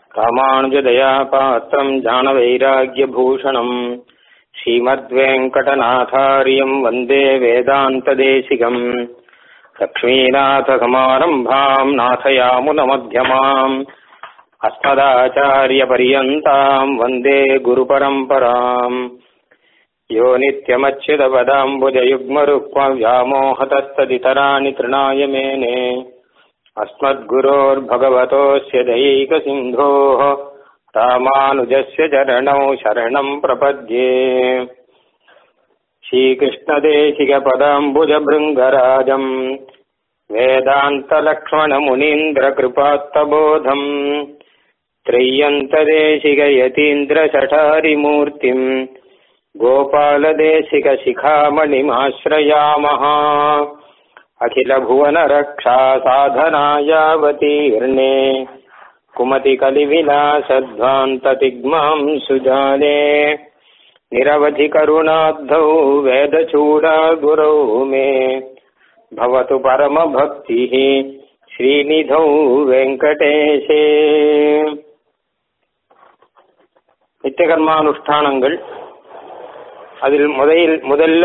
ராமானுஜதயா பாத்திரம் ஞானவைராக்கியபூஷணம் ஸ்ரீமத்வேங்கடநாதாரியம் வந்தே வேதாந்ததேசிகம் லக்ஷ்மீநாதசமாரம்பாம் நாथयामुनमध्यमाम् अस्मदाचार्यपर्यन्ताम् वन्दे गुरुपरम्पराम् यो नित्यमच्युतपदाम्बुजयुग्मरुक्मव्यामोहतस्तदितराणि तृणाय मेने अस्मद्गुरोर्भगवतोऽस्य दैकसिन्धोः रामानुजस्य चरणौ शरणम् प्रपद्ये श्रीकृष्णदेशिकपदाम्बुजभृङ्गराजम् वेदान्तलक्ष्मणमुनीन्द्रकृपात्तबोधम् त्रय्यन्तदेशिकयतीन्द्रशठारिमूर्तिम् गोपालदेशिकशिखामणिमाश्रयामः अखिलभुवनरक्षा साधनायावतीर्णे कुमतिकलिविलासध्वान्ततिग्माम् सुजाने निरवधिकरुणाब्धौ वेदचूडा गुरौ मे भवतु परमभक्तिः श्रीनिधौ வெங்கடேஷே நித்தியகர்மானுஷ்டானங்கள் அதில் முதலில் முதல்ல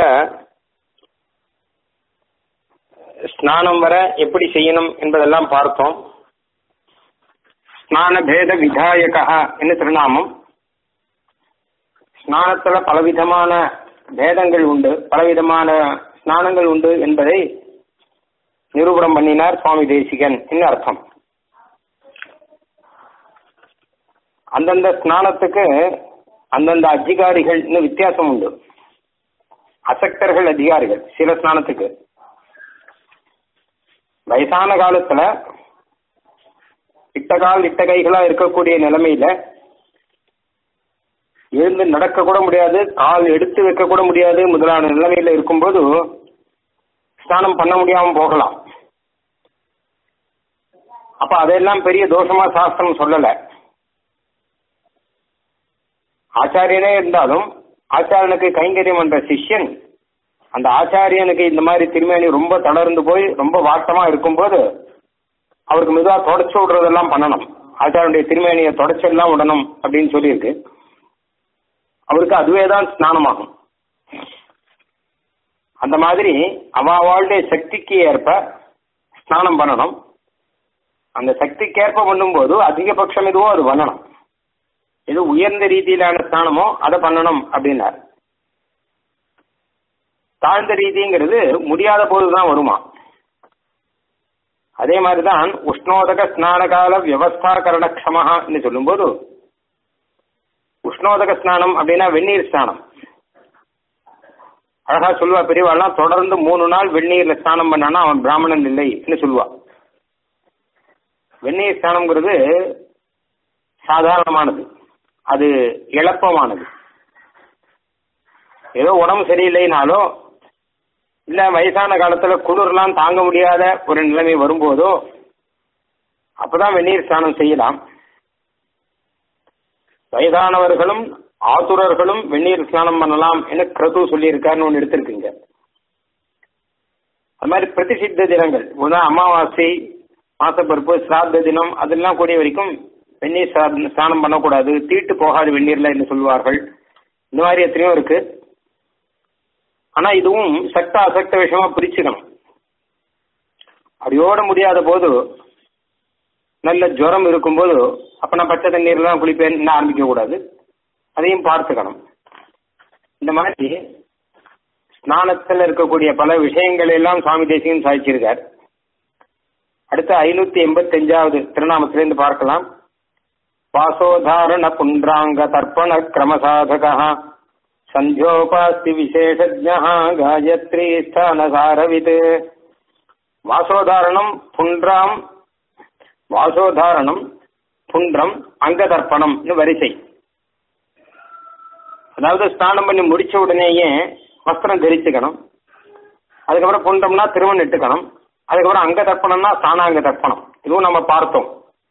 ஸ்நானம் வர எப்படி செய்யணும் என்பதெல்லாம் பார்த்தோம் ஸ்நான பேத விதாயகா என்ன திருநாமம் ஸ்நானத்துல பலவிதமான பேதங்கள் உண்டு பலவிதமான ஸ்நானங்கள் உண்டு என்பதை நிரூபணம் பண்ணினார் சுவாமி தேசிகன் என்று அர்த்தம் அந்தந்த ஸ்நானத்துக்கு அந்தந்த அதிகாரிகள்னு வித்தியாசம் உண்டு அசக்தர்கள் அதிகாரிகள் சில ஸ்நானத்துக்கு வயசான காலத்துல இட்ட கால் இட்ட கைகளா இருக்கக்கூடிய நிலைமையில எழுந்து நடக்க கூட முடியாது கால் எடுத்து வைக்க கூட முடியாது முதலான நிலைமையில இருக்கும்போது ஸ்நானம் பண்ண முடியாம போகலாம் அப்ப அதெல்லாம் பெரிய தோஷமா சாஸ்திரம் சொல்லல ஆச்சாரியனே இருந்தாலும் ஆச்சாரியனுக்கு கைங்கரியம் என்ற சிஷ்யன் அந்த ஆச்சாரியனுக்கு இந்த மாதிரி திருமேனி ரொம்ப தளர்ந்து போய் ரொம்ப வாட்டமா இருக்கும்போது அவருக்கு மெதுவா தொடச்சு விடுறதெல்லாம் பண்ணணும் ஆச்சாரனுடைய திருமேனியை தொடச்செல்லாம் விடணும் அப்படின்னு சொல்லியிருக்கு அவருக்கு அதுவே தான் ஸ்நானமாகும் அந்த மாதிரி அவளுடைய சக்திக்கு ஏற்ப ஸ்நானம் பண்ணணும் அந்த சக்திக்கு ஏற்ப பண்ணும்போது அதிகபட்சம் எதுவோ அது பண்ணணும் எது உயர்ந்த ரீதியிலான ஸ்நானமோ அதை பண்ணணும் அப்படின்னார் தாழ்ந்த ரீதிங்கிறது முடியாத போதுதான் வருமா அதே மாதிரிதான் உஷ்ணோதக ஸ்நான கால வியவஸ்தா கரணக்ஷமஹான்னு சொல்லும்போது உஷ்ணோதக ஸ்நானம் அப்படின்னா வெந்நீர் ஸ்நானம் அழகா சொல்லுவா பெரியவாள்லாம் தொடர்ந்து மூணு நாள் வெந்நீர்ல ஸ்நானம் பண்ணானா அவன் பிராமணன் இல்லைன்னு சொல்லுவா வெந்நீர் ஸ்நானம்ங்கிறது சாதாரணமானது அது இழப்பமானது ஏதோ உடம்பு சரியில்லைனாலோ இல்ல வயசான காலத்துல குளிர்லாம் தாங்க முடியாத ஒரு நிலைமை வரும்போதோ அப்பதான் வெந்நீர் ஸ்நானம் செய்யலாம் வயதானவர்களும் ஆத்துரர்களும் வெந்நீர் ஸ்நானம் பண்ணலாம் என கிரது சொல்லியிருக்காருன்னு ஒன்று எடுத்திருக்குங்க அது மாதிரி பிரதிசித்த தினங்கள் முதல் அமாவாசை மாசப்பருப்பு சிராத்த தினம் அதெல்லாம் கூடிய வரைக்கும் வெந்நீர் ஸ்நானம் பண்ணக்கூடாது தீட்டு போகாது வெந்நீர்ல என்று சொல்வார்கள் இந்த மாதிரி எத்தனையோ இருக்கு ஆனா இதுவும் சக்த அசக்த விஷயமா பிரிச்சுக்கணும் அடியோட முடியாத போது நல்ல ஜுரம் இருக்கும்போது அப்ப நான் பச்சை தண்ணீர்ல தான் குளிப்பேன் ஆரம்பிக்க கூடாது அதையும் பார்த்துக்கணும் இந்த மாதிரி ஸ்நானத்தில் இருக்கக்கூடிய பல விஷயங்கள் எல்லாம் சுவாமி தேசியம் சாதிச்சிருக்கார் அடுத்த ஐநூத்தி எண்பத்தி அஞ்சாவது திருநாமத்திலிருந்து பார்க்கலாம் வாசோதாரண புன்றாங்க தர்ப்பண கிரமசாதகா சந்தியோபாஸ்தி விசேஷஜா காயத்ரி ஸ்தானசாரவித் வாசோதாரணம் புன்றாம் வாசோதாரணம் புன்றம் அங்கதர்ப்பணம்னு வரிசை அதாவது ஸ்நானம் பண்ணி முடிச்ச உடனேயே வஸ்திரம் தரிச்சுக்கணும் அதுக்கப்புறம் புன்றம்னா திருமணம் இட்டுக்கணும் அதுக்கப்புறம் அங்க தர்ப்பணம்னா சாணாங்க தர்ப்பணம் இதுவும் நம்ம பார்த்தோம்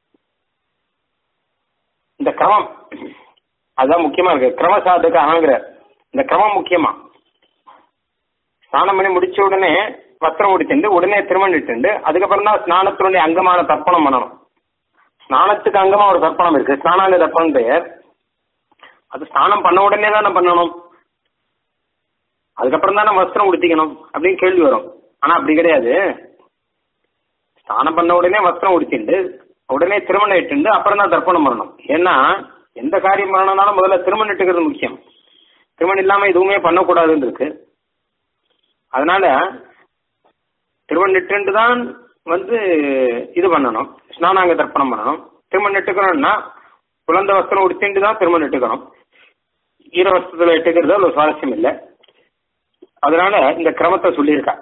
இந்த கிரமம் அதுதான் முக்கியமா இருக்கு கிரமசாதுக்கு ஆகிற இந்த கிரமம் முக்கியமா ஸ்நானம் பண்ணி முடிச்ச உடனே வஸ்திரம் உடிச்சுண்டு உடனே திருமணம் இட்டுண்டு அதுக்கப்புறம் தான் ஸ்நானத்தினுடைய அங்கமான தர்ப்பணம் பண்ணணும் ஸ்நானத்துக்கு அங்கமா ஒரு தர்ப்பணம் இருக்கு ஸ்நானாங்க தர்ப்பணம் பெயர் அது ஸ்நானம் பண்ண உடனே தானே பண்ணணும் அதுக்கப்புறம் தானே வஸ்திரம் உடுத்திக்கணும் அப்படின்னு கேள்வி வரும் ஆனா அப்படி கிடையாது ஸ்நானம் பண்ண உடனே வஸ்திரம் உடுத்திண்டு உடனே திருமணம் இட்டுண்டு அப்புறம் தான் தர்ப்பணம் பண்ணணும் ஏன்னா எந்த காரியம் பண்ணணும்னாலும் முதல்ல திருமணம் இட்டுக்கிறது முக்கியம் திருமணம் இல்லாம எதுவுமே பண்ணக்கூடாதுன்னு இருக்கு அதனால திருமணம் இட்டுண்டு தான் வந்து இது பண்ணணும் ஸ்நானாங்க தர்ப்பணம் பண்ணணும் திருமணம் இட்டுக்கணும்னா குழந்தை வஸ்திரம் உடுத்திண்டு தான் திருமணம் இட்டுக்கணும் ஈர வஸ்திரத்தில் இட்டுக்கிறது அவ்வளவு சுவாரஸ்யம் இல்லை அதனால இந்த கிரமத்தை சொல்லியிருக்கா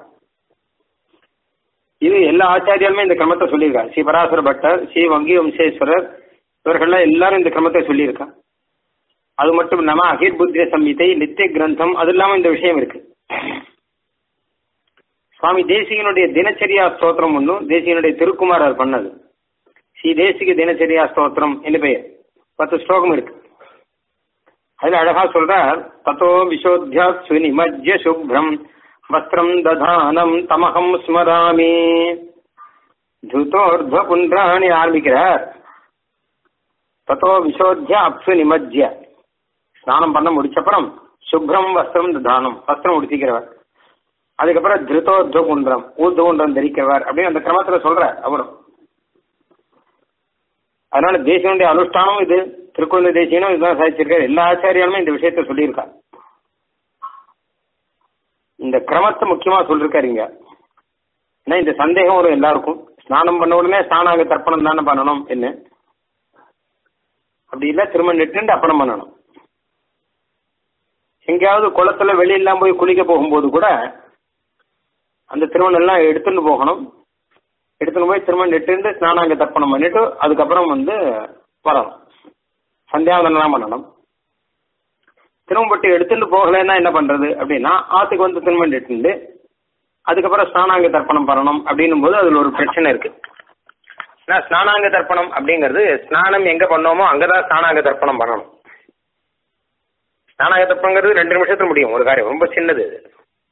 இது எல்லா ஆச்சாரியாலுமே இந்த கிரமத்தை சொல்லியிருக்கா ஸ்ரீ பராசர பட்டர் ஸ்ரீ வங்கி வம்சேஸ்வரர் இவர்கள்லாம் எல்லாரும் இந்த கிரமத்தை சொல்லியிருக்கா அது மட்டும் இல்லாம அகிர் புத்திர சம்ஹிதை நித்திய கிரந்தம் அது இல்லாம இந்த விஷயம் இருக்கு சுவாமி தேசிகனுடைய தினச்சரியா ஸ்தோத்திரம் ஒன்றும் தேசிகனுடைய திருக்குமாரர் பண்ணது ஸ்ரீ தேசிக தினச்சரியா ஸ்தோத்திரம் என்று பெயர் பத்து ஸ்லோகம் இருக்கு அதுல அழகா சொல்றார் தத்தோ விசோத்யா சுனிமஜ்ய சுப்ரம் வஸ்திரம் ததானம் தமகம் ஸ்மராமி துதோர்த்வ புன்றாணி ஆரம்பிக்கிறார் தத்தோ விசோத்ய அப்சு நிமஜ்ய ஸ்நானம் பண்ண முடிச்சப்புறம் சுப்ரம் வஸ்திரம் ததானம் வஸ்திரம் உடுத்திக்கிறவர் அதுக்கப்புறம் திருத்தோர்த்வ குன்றம் ஊர்துவ குன்றம் தரிக்கிறவர் அப்படின்னு அந்த கிரமத்துல சொல்றார் அவரும் அதனால தேசியனுடைய அனுஷ்டானம் இது திருக்குழந்தை தேசியனும் இதுதான் சாதிச்சிருக்காரு எல்லா ஆச்சாரியாலுமே இந்த விஷயத்த சொல்லியிருக்கா இந்த கிரமத்தை முக்கியமா சொல்லிருக்காரு இங்க ஏன்னா இந்த சந்தேகம் வரும் எல்லாருக்கும் ஸ்நானம் பண்ண உடனே ஸ்நானாங்க தர்ப்பணம் தானே பண்ணணும் என்ன அப்படி இல்ல திரும்ப நிட்டு அப்பணம் பண்ணணும் எங்கேயாவது குளத்துல வெளியெல்லாம் போய் குளிக்க போகும்போது கூட அந்த திருமணம் எல்லாம் எடுத்துட்டு போகணும் எடுத்துன்னு போய் திரும்ப நெட்டு ஸ்நானாங்க தர்ப்பணம் பண்ணிட்டு அதுக்கப்புறம் வந்து வரணும் சந்தியாவதனம் பண்ணணும் திரும்பப்பட்டு எடுத்துட்டு போகலைன்னா என்ன பண்றது அப்படின்னா ஆத்துக்கு வந்து திரும்ப நெட்டு அதுக்கப்புறம் ஸ்நானாங்க தர்ப்பணம் பண்ணணும் அப்படின்னும் போது அதுல ஒரு பிரச்சனை இருக்கு ஏன்னா ஸ்நானாங்க தர்ப்பணம் அப்படிங்கிறது ஸ்நானம் எங்க பண்ணோமோ அங்கதான் ஸ்நானாங்க தர்ப்பணம் பண்ணணும் ஸ்நானாங்க தர்ப்பணங்கிறது ரெண்டு நிமிஷத்துல முடியும் ஒரு காரியம் ரொம்ப சின்னது இது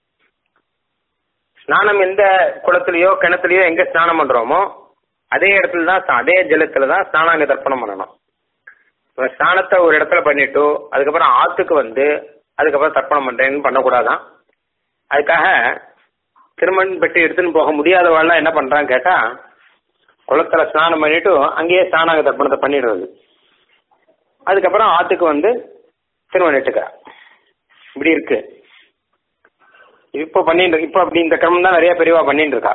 ஸ்நானம் எந்த குளத்துலயோ கிணத்துலயோ எங்க ஸ்நானம் பண்றோமோ அதே இடத்துல தான் அதே ஜலத்துல தான் ஸ்நானாங்க தர்ப்பணம் பண்ணணும் ஸ்நானத்தை ஒரு இடத்துல பண்ணிட்டு அதுக்கப்புறம் ஆத்துக்கு வந்து அதுக்கப்புறம் தர்ப்பணம் பண்றேன்னு பண்ணக்கூடாதான் அதுக்காக திருமண் பெட்டி எடுத்துன்னு போக முடியாதவாள்லாம் என்ன பண்றான்னு கேட்டா குளத்துல ஸ்நானம் பண்ணிட்டு அங்கேயே ஸ்நானாங்க தர்ப்பணத்தை பண்ணிடுறது அதுக்கப்புறம் ஆத்துக்கு வந்து திருமணம் இட்டுக்கிறா இப்படி இருக்கு இப்போ பண்ணிட்டு இப்போ அப்படி இந்த கிரமம் தான் நிறைய பெரியவா பண்ணிட்டு இருக்கா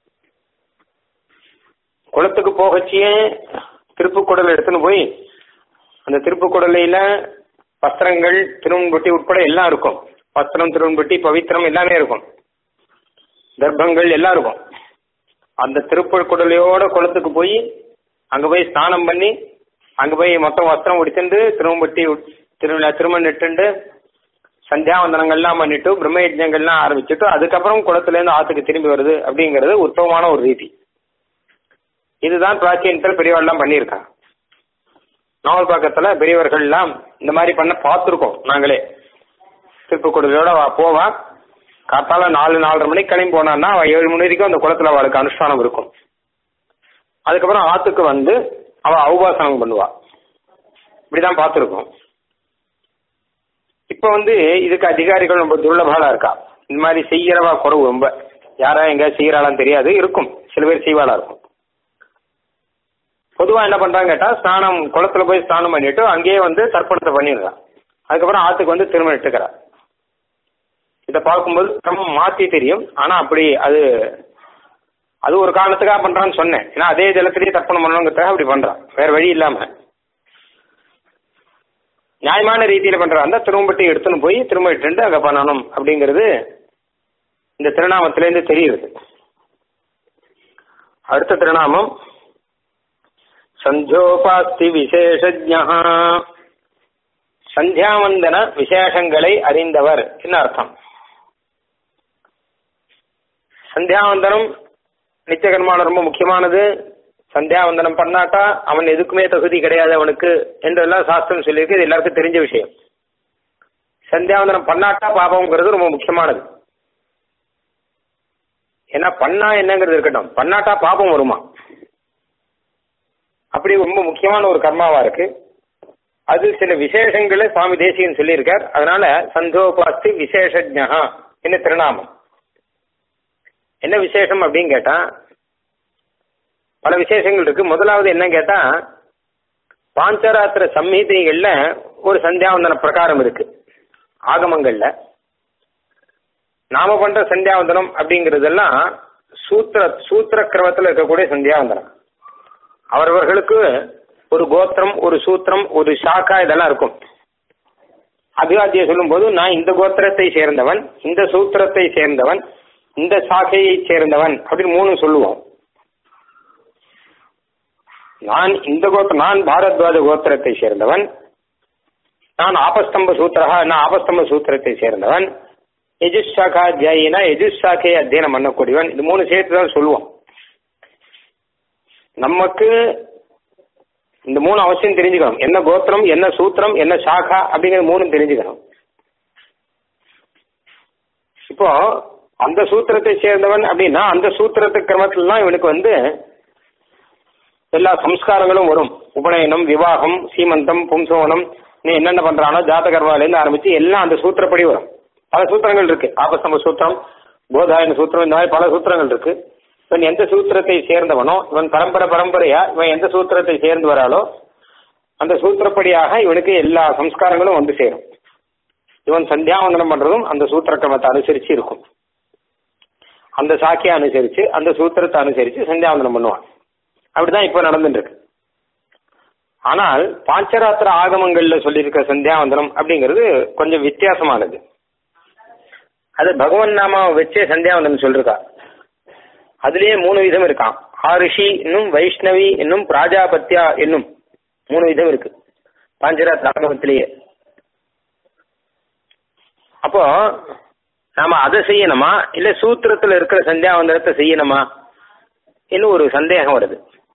குளத்துக்கு போகச்சியே திருப்புக்குடல் எடுத்துன்னு போய் அந்த திருப்புக்குடலையில வஸ்திரங்கள் திருவன்பட்டி உட்பட எல்லாம் இருக்கும் வஸ்திரம் திருவன்பட்டி பவித்திரம் எல்லாமே இருக்கும் தர்ப்பங்கள் எல்லாம் இருக்கும் அந்த திருப்புக்குடலையோட குளத்துக்கு போய் அங்க போய் ஸ்நானம் பண்ணி அங்க போய் மொத்தம் வஸ்திரம் உடிச்சுண்டு திருவம்பட்டி திருவிழா திருமணம் இட்டுண்டு சந்தியாவந்தனங்கள்லாம் பண்ணிட்டு பிரம்ம யஜ்ஞங்கள்லாம் ஆரம்பிச்சுட்டு அதுக்கப்புறம் குளத்துலேருந்து ஆத்துக்கு திரும்பி வருது அப்படிங்கிறது உத்தமமான ஒரு ரீதி இதுதான் பிராச்சீனத்தில் பெரியவாள்லாம் பண்ணியிருக்காங்க நாவல் பக்கத்துல பெரியவர்கள்லாம் இந்த மாதிரி பண்ண பார்த்துருக்கோம் நாங்களே திருப்புக்குடலோட போவா காத்தால நாலு நாலரை மணிக்கு கிளம்பி போனான்னா அவ ஏழு மணி வரைக்கும் அந்த குளத்துல அவளுக்கு அனுஷ்டானம் இருக்கும் அதுக்கப்புறம் ஆத்துக்கு வந்து அவ அவுபாசனம் பண்ணுவா இப்படிதான் பார்த்துருக்கோம் இப்ப வந்து இதுக்கு அதிகாரிகள் ரொம்ப துர்லபாலா இருக்கா இந்த மாதிரி செய்யறவா குறவு ரொம்ப யாரா எங்க செய்யறாளான்னு தெரியாது இருக்கும் சில பேர் செய்வாளா இருக்கும் பொதுவா என்ன பண்றாங்க கேட்டா ஸ்நானம் குளத்துல போய் ஸ்நானம் பண்ணிட்டு அங்கேயே வந்து தர்ப்பணத்தை பண்ணிடுறான் அதுக்கப்புறம் ஆத்துக்கு வந்து திரும்ப இட்டுக்கிறா இதை பார்க்கும்போது நம்ம மாத்தி தெரியும் ஆனா அப்படி அது அது ஒரு காரணத்துக்காக பண்றான்னு சொன்னேன் ஏன்னா அதே ஜலத்திலேயே தர்ப்பணம் பண்ணணுங்கிறதுக்காக அப்படி பண்றான் வேற வழி இல்லாம நியாயமான ரீதியில பண்றா இருந்தா திரும்பட்டி எடுத்துன்னு போய் திரும்ப இட்டு அங்க பண்ணணும் அப்படிங்கிறது இந்த திருநாமத்திலேருந்து தெரியுது அடுத்த திருநாமம் சந்தியோபாஸ்தி விசேஷஜா சந்தியாவந்தன விசேஷங்களை அறிந்தவர் என்ன அர்த்தம் சந்தியாவந்தனம் நித்தியகர்மான ரொம்ப முக்கியமானது சந்தியாவந்தனம் பண்ணாட்டா அவன் எதுக்குமே தகுதி கிடையாது அவனுக்கு என்றெல்லாம் சாஸ்திரம் சொல்லியிருக்கு இது எல்லாருக்கும் தெரிஞ்ச விஷயம் சந்தியாவந்தனம் பண்ணாட்டா பாபம்ங்கிறது ரொம்ப முக்கியமானது ஏன்னா பண்ணா என்னங்கிறது இருக்கட்டும் பண்ணாட்டா பாபம் வருமா அப்படி ரொம்ப முக்கியமான ஒரு கர்மாவா இருக்கு அது சில விசேஷங்களை சுவாமி தேசிகன் சொல்லியிருக்கார் அதனால சந்தோபாஸ்தி விசேஷஜா என்ன திருநாமம் என்ன விசேஷம் அப்படின்னு கேட்டா பல விசேஷங்கள் இருக்கு முதலாவது என்ன கேட்டா பாஞ்சராத்திர சம்ஹிதைகள்ல ஒரு சந்தியாவந்தன பிரகாரம் இருக்கு ஆகமங்கள்ல நாம பண்ற சந்தியாவந்தனம் அப்படிங்கறதெல்லாம் சூத்திர சூத்திர கிரமத்தில் இருக்கக்கூடிய சந்தியாவந்தனம் அவரவர்களுக்கு ஒரு கோத்திரம் ஒரு சூத்திரம் ஒரு சாக்கா இதெல்லாம் இருக்கும் அபிவாத்தியை சொல்லும் போது நான் இந்த கோத்திரத்தை சேர்ந்தவன் இந்த சூத்திரத்தை சேர்ந்தவன் இந்த சாக்கையை சேர்ந்தவன் அப்படின்னு மூணு சொல்லுவோம் நான் இந்த கோத்திரம் நான் பாரத்வாஜ கோத்திரத்தை சேர்ந்தவன் நான் ஆபஸ்தம்ப சூத்திரா நான் ஆபஸ்தம்ப சூத்திரத்தை சேர்ந்தவன் எஜுஸ் சாக்கா அத்தியாயினா எஜுஸ் சாக்கையை அத்தியனம் பண்ணக்கூடியவன் இது மூணு சேர்த்து தான் சொல்லுவோம் நமக்கு இந்த மூணு அவசியம் தெரிஞ்சுக்கணும் என்ன கோத்திரம் என்ன சூத்திரம் என்ன சாக்கா அப்படிங்கிற மூணும் தெரிஞ்சுக்கணும் இப்போ அந்த சூத்திரத்தை சேர்ந்தவன் அப்படின்னா அந்த சூத்திரத்து கிரமத்துல தான் இவனுக்கு வந்து எல்லா சம்ஸ்காரங்களும் வரும் உபநயனம் விவாகம் சீமந்தம் பும்சோனம் நீ என்னென்ன பண்றானோ ஜாதகர்வாலேருந்து ஆரம்பிச்சு எல்லாம் அந்த சூத்திரப்படி வரும் பல சூத்திரங்கள் இருக்கு ஆபஸ்தம்ப சூத்திரம் போதாயன சூத்திரம் இந்த மாதிரி பல சூத்திரங்கள் இருக்கு இவன் எந்த சூத்திரத்தை சேர்ந்தவனோ இவன் பரம்பரை பரம்பரையா இவன் எந்த சூத்திரத்தை சேர்ந்து வராளோ அந்த சூத்திரப்படியாக இவனுக்கு எல்லா சம்ஸ்காரங்களும் வந்து சேரும் இவன் சந்தியாவந்தனம் பண்றதும் அந்த சூத்திர கிரமத்தை அனுசரிச்சு இருக்கும் அந்த சாக்கியை அனுசரிச்சு அந்த சூத்திரத்தை அனுசரிச்சு சந்தியாவந்தனம் பண்ணுவான் அப்படிதான் இப்ப நடந்துட்டு இருக்கு ஆனால் பாஞ்சராத்திர ஆகமங்கள்ல சொல்லியிருக்க சந்தியாவந்தனம் அப்படிங்கிறது கொஞ்சம் வித்தியாசமானது அது பகவன் நாமாவை வச்சே சந்தியாவந்தனம் சொல்லிருக்கா அதுலயே மூணு விதம் இருக்கான் ஆரிஷி என்னும் வைஷ்ணவி என்னும் பிராஜாபத்யா என்னும் மூணு விதம் இருக்கு பாஞ்சராத்திர ஆகமத்திலேயே அப்போ நாம அதை செய்யணுமா இல்ல சூத்திரத்துல இருக்கிற சந்தியாவந்தனத்தை செய்யணுமா இன்னும் ஒரு சந்தேகம் வருது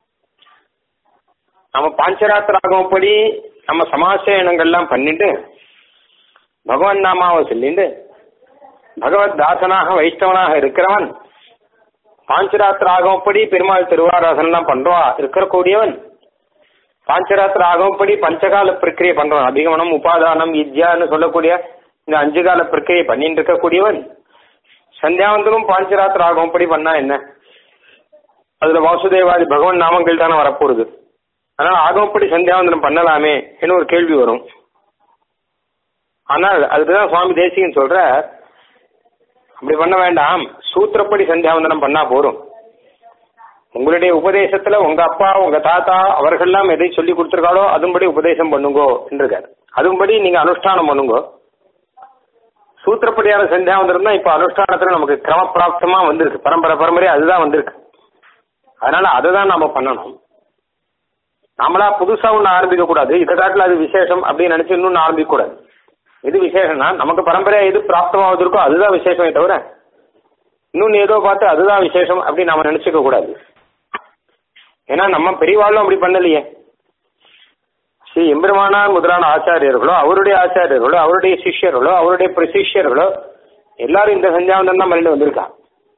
நம்ம பாஞ்சராத்திர ஆகமப்படி நம்ம சமாசயனங்கள்லாம் பண்ணிட்டு பகவான் நாமாவை சொல்லிட்டு பகவத் தாசனாக வைஷ்ணவனாக இருக்கிறவன் பாஞ்சராத்திர ஆகமப்படி பெருமாள் திருவாராசனெல்லாம் பண்றவா இருக்கக்கூடியவன் பாஞ்சராத்திர ஆகமப்படி பஞ்சகால பிரக்கிரியை பண்றவன் அபிகமனம் உபாதானம் வித்யான்னு சொல்லக்கூடிய இந்த அஞ்சு கால பிரக்கிரியை பண்ணிட்டு இருக்கக்கூடியவன் சந்தியாவந்தனும் பாஞ்சராத்திர ஆகமப்படி பண்ணா என்ன அதுல வாசுதேவாதி பகவான் நாமங்கள் தானே வரப்போகுது அதனால ஆகமப்படி சந்தியாவந்தனம் பண்ணலாமே என்று ஒரு கேள்வி வரும் ஆனால் அதுக்குதான் சுவாமி தேசிகன் சொல்ற அப்படி பண்ண வேண்டாம் சூத்திரப்படி சந்தியாவந்தனம் பண்ணா போதும் உங்களுடைய உபதேசத்துல உங்க அப்பா உங்க தாத்தா அவர்கள்லாம் எதை சொல்லி கொடுத்துருக்காளோ அதுபடி உபதேசம் பண்ணுங்கோ என்றுக்காரு அதுபடி நீங்க அனுஷ்டானம் பண்ணுங்கோ சூத்திரப்படியான சந்தியாவந்தனம் தான் இப்ப அனுஷ்டானத்துல நமக்கு கிரமப்பிராப்தமா வந்திருக்கு பரம்பரை பரம்பரை அதுதான் வந்திருக்கு அதனால அதை தான் நாம பண்ணணும் நாமளா புதுசா ஒன்று ஆரம்பிக்க கூடாது இதை காட்டில் அது விசேஷம் அப்படின்னு நினைச்சு இன்னொன்று ஆரம்பிக்க கூடாது எது விசேஷம்னா நமக்கு பரம்பரையா எது பிராப்தமாவது இருக்கோ அதுதான் விசேஷமே தவிர இன்னொன்று ஏதோ பார்த்து அதுதான் விசேஷம் அப்படின்னு நாம நினைச்சுக்க கூடாது ஏன்னா நம்ம பெரியவாளும் அப்படி பண்ணலையே ஸ்ரீ எம்பெருமானார் முதலான ஆச்சாரியர்களோ அவருடைய ஆச்சாரியர்களோ அவருடைய சிஷ்யர்களோ அவருடைய பிரசிஷ்யர்களோ எல்லாரும் இந்த சந்தியாவந்தம் தான் பண்ணிட்டு வந்திருக்கா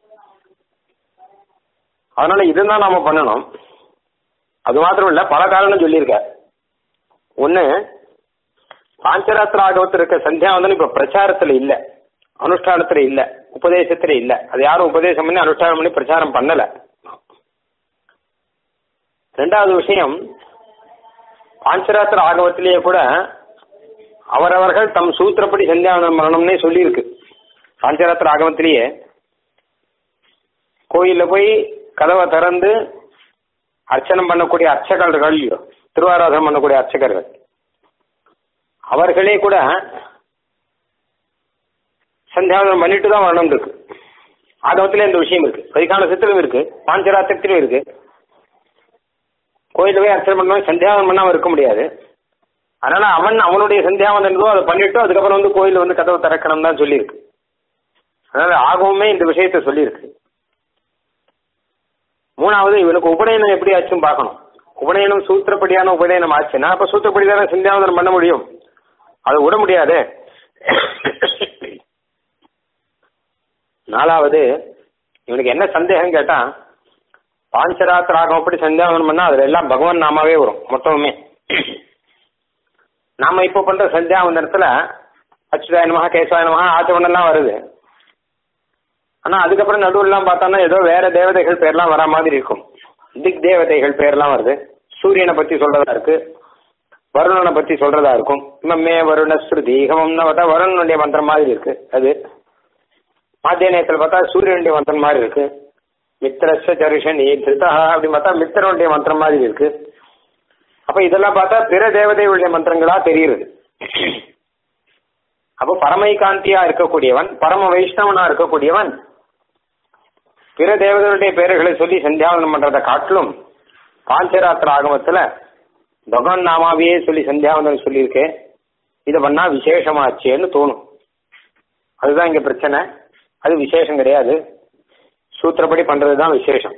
அதனால இதுதான் நாம பண்ணணும் அது மாத்திரம் இல்ல பல காரணம் சொல்லியிருக்க ஒண்ணு பாஞ்சராத்திர ஆகவத்தில் இருக்க சந்தியாவந்தனம் இப்ப பிரச்சாரத்துல இல்ல அனுஷ்டானத்துல இல்ல உபதேசத்துல இல்ல அது யாரும் உபதேசம் பண்ணி அனுஷ்டானம் பண்ணி பிரச்சாரம் பண்ணல ரெண்டாவது விஷயம் பாஞ்சராத்திர ஆகவத்திலேயே கூட அவரவர்கள் தம் சூத்திரப்படி சந்தியாவந்தனம் பண்ணணும்னே சொல்லியிருக்கு பாஞ்சராத்திர ஆகவத்திலேயே கோயில்ல போய் கதவை திறந்து அர்ச்சனம் பண்ணக்கூடிய அர்ச்சகர்கள் இல்லையோ திருவாராதனம் பண்ணக்கூடிய அர்ச்சகர்கள் அவர்களே கூட சந்தியாவதனம் பண்ணிட்டு தான் வரணும் இருக்கு ஆகமத்திலே இந்த விஷயம் இருக்கு பரிகாலசத்திலும் இருக்கு பாஞ்சராத்திரத்திலும் இருக்கு கோயில போய் அர்ச்சனை பண்ணணும் சந்தியாவதனம் பண்ணாம இருக்க முடியாது அதனால அவன் அவனுடைய சந்தியாவதனதோ அதை பண்ணிட்டு அதுக்கப்புறம் வந்து கோயில் வந்து கதவை திறக்கணும் தான் சொல்லியிருக்கு அதனால ஆகவுமே இந்த விஷயத்த சொல்லியிருக்கு மூணாவது இவனுக்கு உபநயனம் எப்படி ஆச்சுன்னு பார்க்கணும் உபநயனம் சூத்திரப்படியான உபநயனம் ஆச்சுன்னா அப்ப சூத்திரப்படி தானே சந்தியாவதனம் பண்ண முடியும் அதை விட முடியாது நாலாவது இவனுக்கு என்ன சந்தேகம் கேட்டா பாஞ்சராத்திர ஆகமப்படி சந்தியாவனம் பண்ணா அதுல எல்லாம் பகவான் நாமாவே வரும் மொத்தமுமே நாம இப்போ பண்ற சந்தியாவந்தனத்துல அச்சுதாய நமஹா கேசவாய நமஹா ஆச்சவனெல்லாம் வருது ஆனா அதுக்கப்புறம் நடுவுலாம் பார்த்தோம்னா ஏதோ வேற தேவதைகள் பேர்லாம் வர மாதிரி இருக்கும் திக் தேவதைகள் பேர்லாம் வருது சூரியனை பத்தி சொல்றதா இருக்கு வருணனை பத்தி சொல்றதா இருக்கும் மே வருண ஸ்ருதி ஹமம்னா பார்த்தா வருணனுடைய மந்திரம் மாதிரி இருக்கு அது மாத்திய நேரத்தில் பார்த்தா சூரியனுடைய மந்திரம் மாதிரி இருக்கு மித்திரஸ்வ ஜருஷன் திருத்தா அப்படின்னு பார்த்தா மித்திரனுடைய மந்திரம் மாதிரி இருக்கு அப்ப இதெல்லாம் பார்த்தா பிற தேவதைகளுடைய மந்திரங்களா தெரியுது அப்போ பரமைகாந்தியா இருக்கக்கூடியவன் பரம வைஷ்ணவனா இருக்கக்கூடியவன் பிற தேவதைகளுடைய பெயர்களை சொல்லி சந்தியாவனம் பண்றதை காட்டிலும் பாஞ்சராத்திர ஆகமத்துல பகவான் நாமாவையே சொல்லி சந்தியாவந்தனம் சொல்லியிருக்கேன் இதை பண்ணா விசேஷமாச்சேன்னு தோணும் அதுதான் இங்க பிரச்சனை அது விசேஷம் கிடையாது சூத்திரப்படி பண்றதுதான் விசேஷம்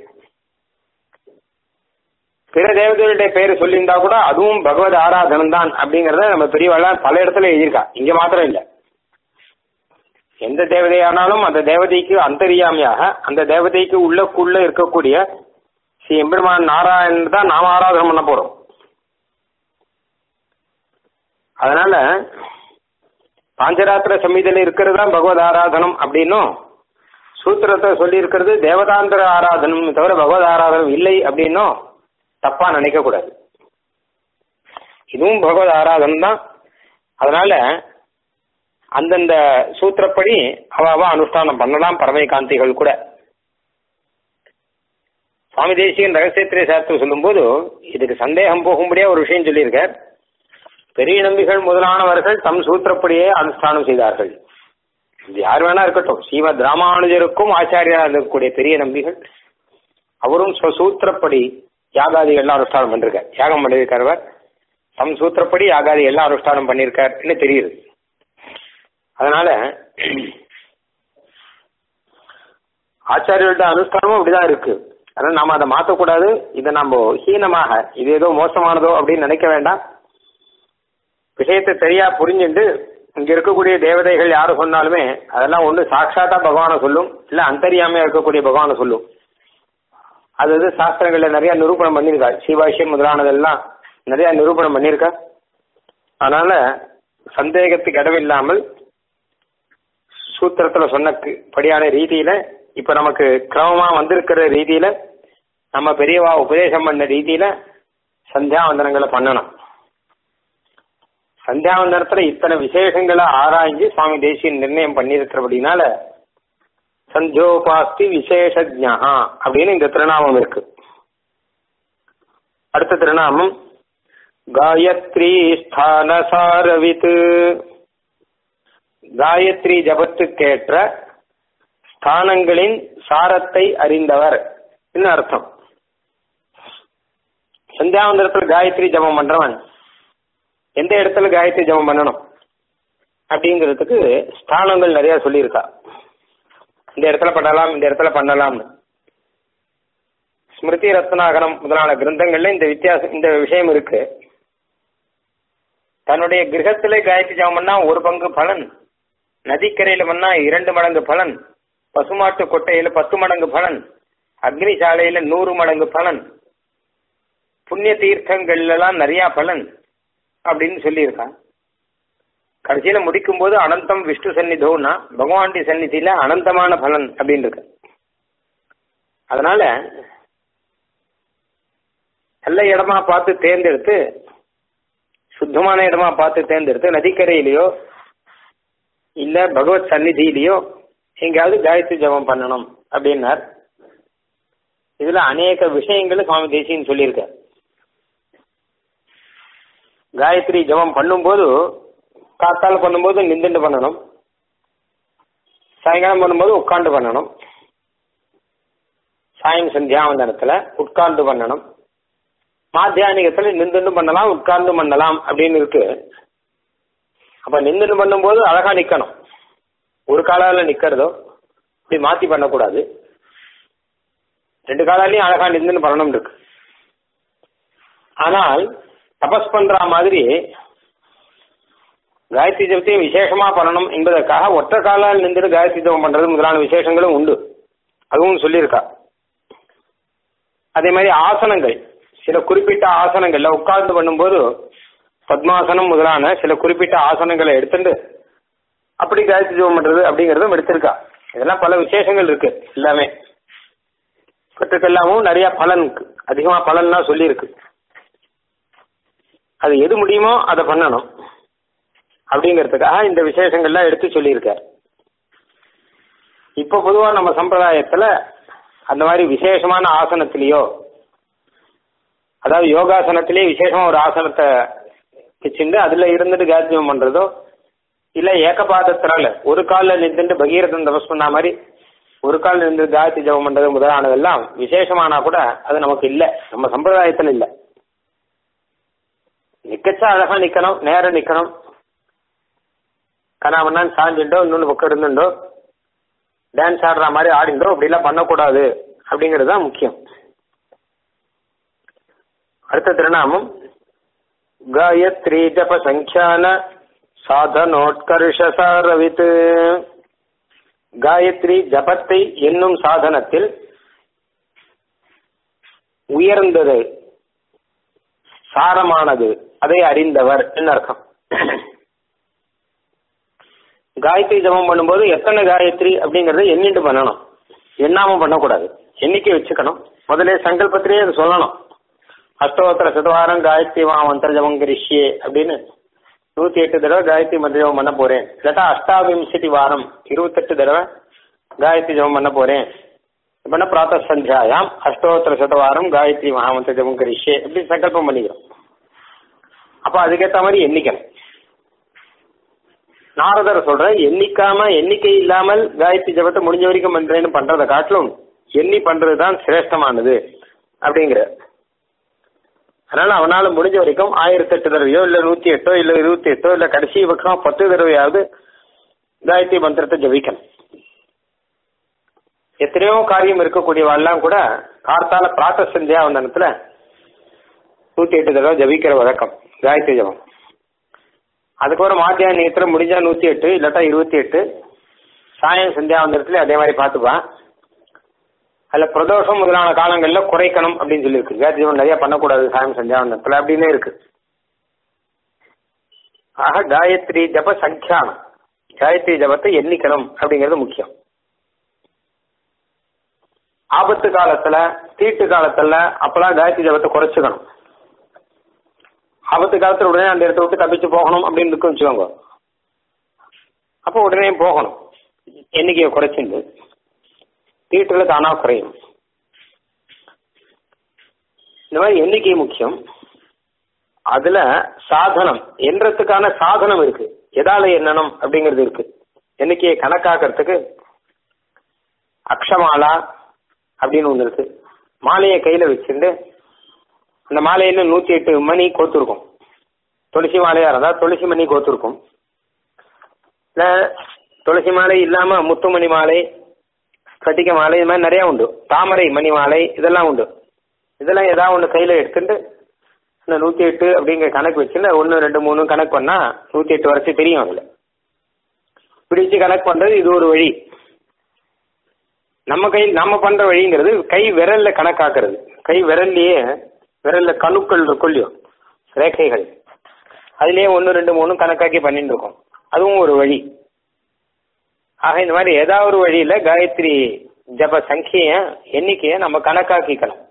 பிற தேவதைகளுடைய பெயர் சொல்லியிருந்தா கூட அதுவும் பகவத் ஆராதனம் தான் அப்படிங்கறத நம்ம பெரியவாள் பல இடத்துல எழுதியிருக்கா இங்க மாத்திரம் இல்ல எந்த தேவதையானாலும் அந்த தேவதைக்கு அந்தரியாமையாக அந்த தேவதைக்கு உள்ளக்குள்ள இருக்கக்கூடிய ஸ்ரீ எம்பெருமான் நாராயணன் தான் நாம ஆராதனை பண்ண போறோம் அதனால பாஞ்சராத்திர சமீதியில இருக்கிறது தான் பகவத் ஆராதனம் அப்படின்னும் சூத்திரத்தை சொல்லி இருக்கிறது தேவதாந்திர ஆராதனம் தவிர பகவத் ஆராதனம் இல்லை அப்படின்னும் தப்பா நினைக்க கூடாது இதுவும் பகவத் ஆராதனம் தான் அதனால அந்தந்த சூத்திரப்படி அவ அவ அனுஷ்டானம் பண்ணலாம் பரமைகாந்திகள் கூட சுவாமி தேசியன் ரகசியத்திரை சாஸ்திரம் சொல்லும்போது இதுக்கு சந்தேகம் போகும்படியா ஒரு விஷயம் சொல்லியிருக்கார் பெரிய நம்பிகள் முதலானவர்கள் தம் சூத்திரப்படியே அனுஷ்டானம் செய்தார்கள் இது யார் வேணா இருக்கட்டும் ஸ்ரீமத் ராமானுஜருக்கும் ஆச்சாரியா இருக்கக்கூடிய பெரிய நம்பிகள் அவரும் சூத்திரப்படி யாகாதிகள்லாம் அனுஷ்டானம் பண்ணிருக்கார் யாகம் பண்ணியிருக்கார் தம் சூத்திரப்படி யாகாதி எல்லாம் அனுஷ்டானம் பண்ணியிருக்காருன்னு தெரியுது அதனால ஆச்சாரியோட அனுஷ்டானமும் அப்படிதான் இருக்கு அதனால நாம அதை மாற்றக்கூடாது இதை நம்ம ஹீனமாக இது ஏதோ மோசமானதோ அப்படின்னு நினைக்க வேண்டாம் விஷயத்தை சரியா புரிஞ்சுண்டு இங்க இருக்கக்கூடிய தேவதைகள் யாரு சொன்னாலுமே அதெல்லாம் ஒண்ணு சாட்சாத்தா பகவானை சொல்லும் இல்ல அந்தரியாமையா இருக்கக்கூடிய பகவானை சொல்லும் அது வந்து சாஸ்திரங்கள்ல நிறைய நிரூபணம் பண்ணியிருக்கா சிவாஷ்யம் முதலானதெல்லாம் நிறைய நிரூபணம் பண்ணியிருக்கா அதனால சந்தேகத்துக்கு இடமில்லாமல் சூத்திரத்துல சொன்ன படியான ரீதியில இப்ப நமக்கு கிரமமா வந்திருக்கிற ரீதியில நம்ம பெரியவா உபதேசம் பண்ண ரீதியில சந்தியாவந்தனங்களை பண்ணணும் சந்தியாவந்தனத்துல இத்தனை விசேஷங்களை ஆராய்ஞ்சு சுவாமி தேசியன் நிர்ணயம் பண்ணியிருக்கிறபடினால சந்தியோபாஸ்தி விசேஷஜா அப்படின்னு இந்த திருநாமம் இருக்கு அடுத்த திருநாமம் காயத்ரி ஸ்தான சாரவித் காயத்ரி ஜபத்துக்கேற்ற ஸ்தானங்களின் சாரத்தை அறிந்தவர் அர்த்தம் சந்தியாவந்தரத்துல காயத்ரி ஜபம் பண்றவன் எந்த இடத்துல காயத்ரி ஜபம் பண்ணணும் அப்படிங்கிறதுக்கு ஸ்தானங்கள் நிறைய சொல்லியிருக்கா இந்த இடத்துல பண்ணலாம் இந்த இடத்துல பண்ணலாம்னு ஸ்மிருதி ரத்னாகரம் முதலான கிரந்தங்கள்ல இந்த வித்தியாசம் இந்த விஷயம் இருக்கு தன்னுடைய கிரகத்திலே காயத்ரி ஜபம் பண்ணா ஒரு பங்கு பலன் நதிக்கரையில பண்ணா இரண்டு மடங்கு பலன் பசுமாட்டு கொட்டையில பத்து மடங்கு பலன் அக்னி சாலையில நூறு மடங்கு பலன் புண்ணிய தீர்த்தங்கள்ல எல்லாம் நிறைய பலன் அப்படின்னு சொல்லியிருக்கான் கடைசியில முடிக்கும் போது அனந்தம் விஷ்ணு சந்நிதோன்னா பகவானுடைய சந்நிதியில அனந்தமான பலன் அப்படின்னு இருக்கு அதனால நல்ல இடமா பார்த்து தேர்ந்தெடுத்து சுத்தமான இடமா பார்த்து தேர்ந்தெடுத்து நதிக்கரையிலையோ இல்ல பகவத் சந்நிதியிலையோ எங்கேயாவது காயத்ரி ஜபம் பண்ணணும் அப்படின்னார் இதுல அநேக விஷயங்கள் சுவாமி தேசியன் சொல்லியிருக்க காயத்ரி ஜபம் பண்ணும்போது காத்தால் பண்ணும்போது நின்றுட்டு பண்ணணும் சாயங்காலம் பண்ணும்போது உட்காந்து பண்ணணும் சாயம் சந்தியாவந்தனத்துல உட்கார்ந்து பண்ணணும் மாத்தியானிகத்துல நின்றுட்டு பண்ணலாம் உட்கார்ந்து பண்ணலாம் அப்படின்னு இருக்கு அப்ப நின்றுட்டு பண்ணும்போது அழகா நிக்கணும் ஒரு காலால நிக்கிறதோ இப்படி மாத்தி பண்ணக்கூடாது ரெண்டு காலாலையும் அழகா நின்றுன்னு பண்ணணும் இருக்கு ஆனால் தபஸ் பண்ற மாதிரி காயத்ரி ஜபத்தையும் விசேஷமா பண்ணணும் என்பதற்காக ஒற்றை காலால் நின்றுட்டு காயத்ரி ஜபம் பண்றது முதலான விசேஷங்களும் உண்டு அதுவும் சொல்லியிருக்கா அதே மாதிரி ஆசனங்கள் சில குறிப்பிட்ட ஆசனங்கள்ல உட்கார்ந்து பண்ணும்போது பத்மாசனம் முதலான சில குறிப்பிட்ட ஆசனங்களை எடுத்துட்டு அப்படி காயத்ரி ஜெபம் பண்றது அப்படிங்கறதும் எடுத்திருக்கா இதெல்லாம் பல விசேஷங்கள் இருக்கு எல்லாமே கற்றுக்கெல்லாமும் நிறைய பலன் இருக்கு அதிகமா பலன்லாம் சொல்லியிருக்கு அது எது முடியுமோ அதை பண்ணணும் அப்படிங்கிறதுக்காக இந்த விசேஷங்கள்லாம் எடுத்து சொல்லியிருக்கார் இப்ப பொதுவா நம்ம சம்பிரதாயத்துல அந்த மாதிரி விசேஷமான ஆசனத்திலேயோ அதாவது யோகாசனத்திலேயே விசேஷமா ஒரு ஆசனத்தை வச்சுட்டு அதுல இருந்துட்டு காயத்ரியம் பண்றதோ இல்ல ஏகபாதத்தினால ஒரு கால்ல நின்றுட்டு பகீரதன் தபஸ் பண்ண மாதிரி ஒரு கால் நின்று காயத்ரி ஜபம் பண்றது முதலானதெல்லாம் விசேஷமானா கூட அது நமக்கு இல்ல நம்ம சம்பிரதாயத்துல இல்ல நிக்கச்சா அழகா நிக்கணும் நேரம் நிக்கணும் கனாமண்ணான் சாஞ்சுட்டோ இன்னொன்று பக்கம் இருந்துட்டோ டான்ஸ் ஆடுற மாதிரி ஆடிண்டோ அப்படிலாம் பண்ணக்கூடாது அப்படிங்கிறது தான் முக்கியம் அடுத்த திருநாமம் காயத்ரி ஜப சங்கியான சாதனோட்கர்ஷசாரவித் காயத்ரி ஜபத்தை என்னும் சாதனத்தில் உயர்ந்தது சாரமானது அதை அறிந்தவர் என்ன அர்த்தம் காயத்ரி ஜபம் பண்ணும்போது எத்தனை காயத்ரி அப்படிங்கறத எண்ணிட்டு பண்ணணும் எண்ணாம பண்ணக்கூடாது எண்ணிக்கை வச்சுக்கணும் முதல்ல சங்கல்பத்திலேயே அது சொல்லணும் அஷ்டோத்தர சதவாரம் காயத்ரி மா மந்திர ஜபம் கரிஷ்யே அப்படின்னு நூத்தி எட்டு தடவை காயத்ரி மந்திர ஜபம் பண்ண போறேன் இல்லாட்டா அஷ்டாவிம்சதி வாரம் இருபத்தெட்டு தடவை காயத்ரி ஜபம் பண்ண போறேன் பண்ண பிராத்த சந்தியாயாம் அஷ்டோத்தர சதவாரம் காயத்ரி மகாமந்திர ஜபம் கரிஷ்யே அப்படின்னு சங்கல்பம் பண்ணிக்கிறோம் அப்ப அதுக்கேற்ற மாதிரி எண்ணிக்கணும் நாரதர் சொல்ற எண்ணிக்காம எண்ணிக்கை இல்லாமல் காயத்ரி ஜபத்தை முடிஞ்ச வரைக்கும் பண்றேன்னு பண்றதை காட்டிலும் எண்ணி பண்றதுதான் சிரேஷ்டமானது அப்படிங்கிற அதனால அவனால முடிஞ்ச வரைக்கும் ஆயிரத்தி எட்டு தடவையோ இல்ல நூத்தி எட்டோ இல்ல இருபத்தி எட்டோ இல்ல கடைசி பக்கம் பத்து தடவையாவது காயத்ரி மந்திரத்தை ஜபிக்கணும் எத்தனையோ காரியம் இருக்கக்கூடியவெல்லாம் கூட கார்த்தால பிராத்த சந்தியா வந்தனத்துல நூத்தி எட்டு தடவை ஜபிக்கிற வழக்கம் காயத்ரி ஜபம் அதுக்கப்புறம் மாத்தியான நேரத்துல முடிஞ்சா நூத்தி எட்டு இல்லாட்டா இருபத்தி எட்டு சாயம் சந்தியாவந்தரத்துல அதே மாதிரி பார்த்துப்பான் அதுல பிரதோஷம் முதலான காலங்கள்ல குறைக்கணும் அப்படின்னு சொல்லியிருக்கு காயத்ரி ஜபம் நிறைய பண்ணக்கூடாது சாயம் சந்தியாவந்தரத்துல அப்படின்னே இருக்கு ஆக காயத்ரி ஜப சங்கியானம் காயத்ரி ஜபத்தை எண்ணிக்கணும் அப்படிங்கிறது முக்கியம் ஆபத்து காலத்துல தீட்டு காலத்துல அப்பெல்லாம் காயத்ரி ஜபத்தை குறைச்சுக்கணும் ஆபத்து காலத்துல உடனே அந்த இடத்த விட்டு தப்பிச்சு போகணும் அப்படின்னு இருக்கு வச்சுக்கோங்க அப்போ உடனே போகணும் எண்ணிக்கையை குறைச்சிருந்து தீட்டுல தானா குறையும் இந்த மாதிரி எண்ணிக்கை முக்கியம் அதுல சாதனம் எண்றதுக்கான சாதனம் இருக்கு எதால எண்ணணும் அப்படிங்கிறது இருக்கு எண்ணிக்கையை கணக்காக்கிறதுக்கு அக்ஷமாலா அப்படின்னு ஒன்று இருக்கு மாலையை கையில வச்சுட்டு அந்த மாலையில நூத்தி எட்டு மணி கோத்துருக்கும் துளசி மாலையா இருந்தா துளசி மணி கோத்துருக்கும் இல்ல துளசி மாலை இல்லாம முத்துமணி மாலை கட்டிக்க மாலை இது மாதிரி நிறைய உண்டு தாமரை மணி மாலை இதெல்லாம் உண்டு இதெல்லாம் ஏதாவது ஒன்று கையில எடுத்துட்டு இந்த நூத்தி எட்டு அப்படிங்கிற கணக்கு வச்சுன்னு ஒன்று ரெண்டு மூணு கணக்கு பண்ணா நூத்தி எட்டு வரைக்கும் தெரியும் அதுல பிடிச்சு கணக்கு பண்றது இது ஒரு வழி நம்ம கை நம்ம பண்ற வழிங்கிறது கை விரல்ல கணக்காக்குறது கை விரல்லையே விரல்ல கணுக்கள் இருக்கும் இல்லையோ ரேகைகள் அதுலயே ஒன்று ரெண்டு மூணு கணக்காக்கி பண்ணிட்டு இருக்கோம் அதுவும் ஒரு வழி ஆக இந்த மாதிரி ஏதாவது ஒரு வழியில காயத்ரி ஜப சங்கிய எண்ணிக்கையை நம்ம கணக்காக்கிக்கலாம்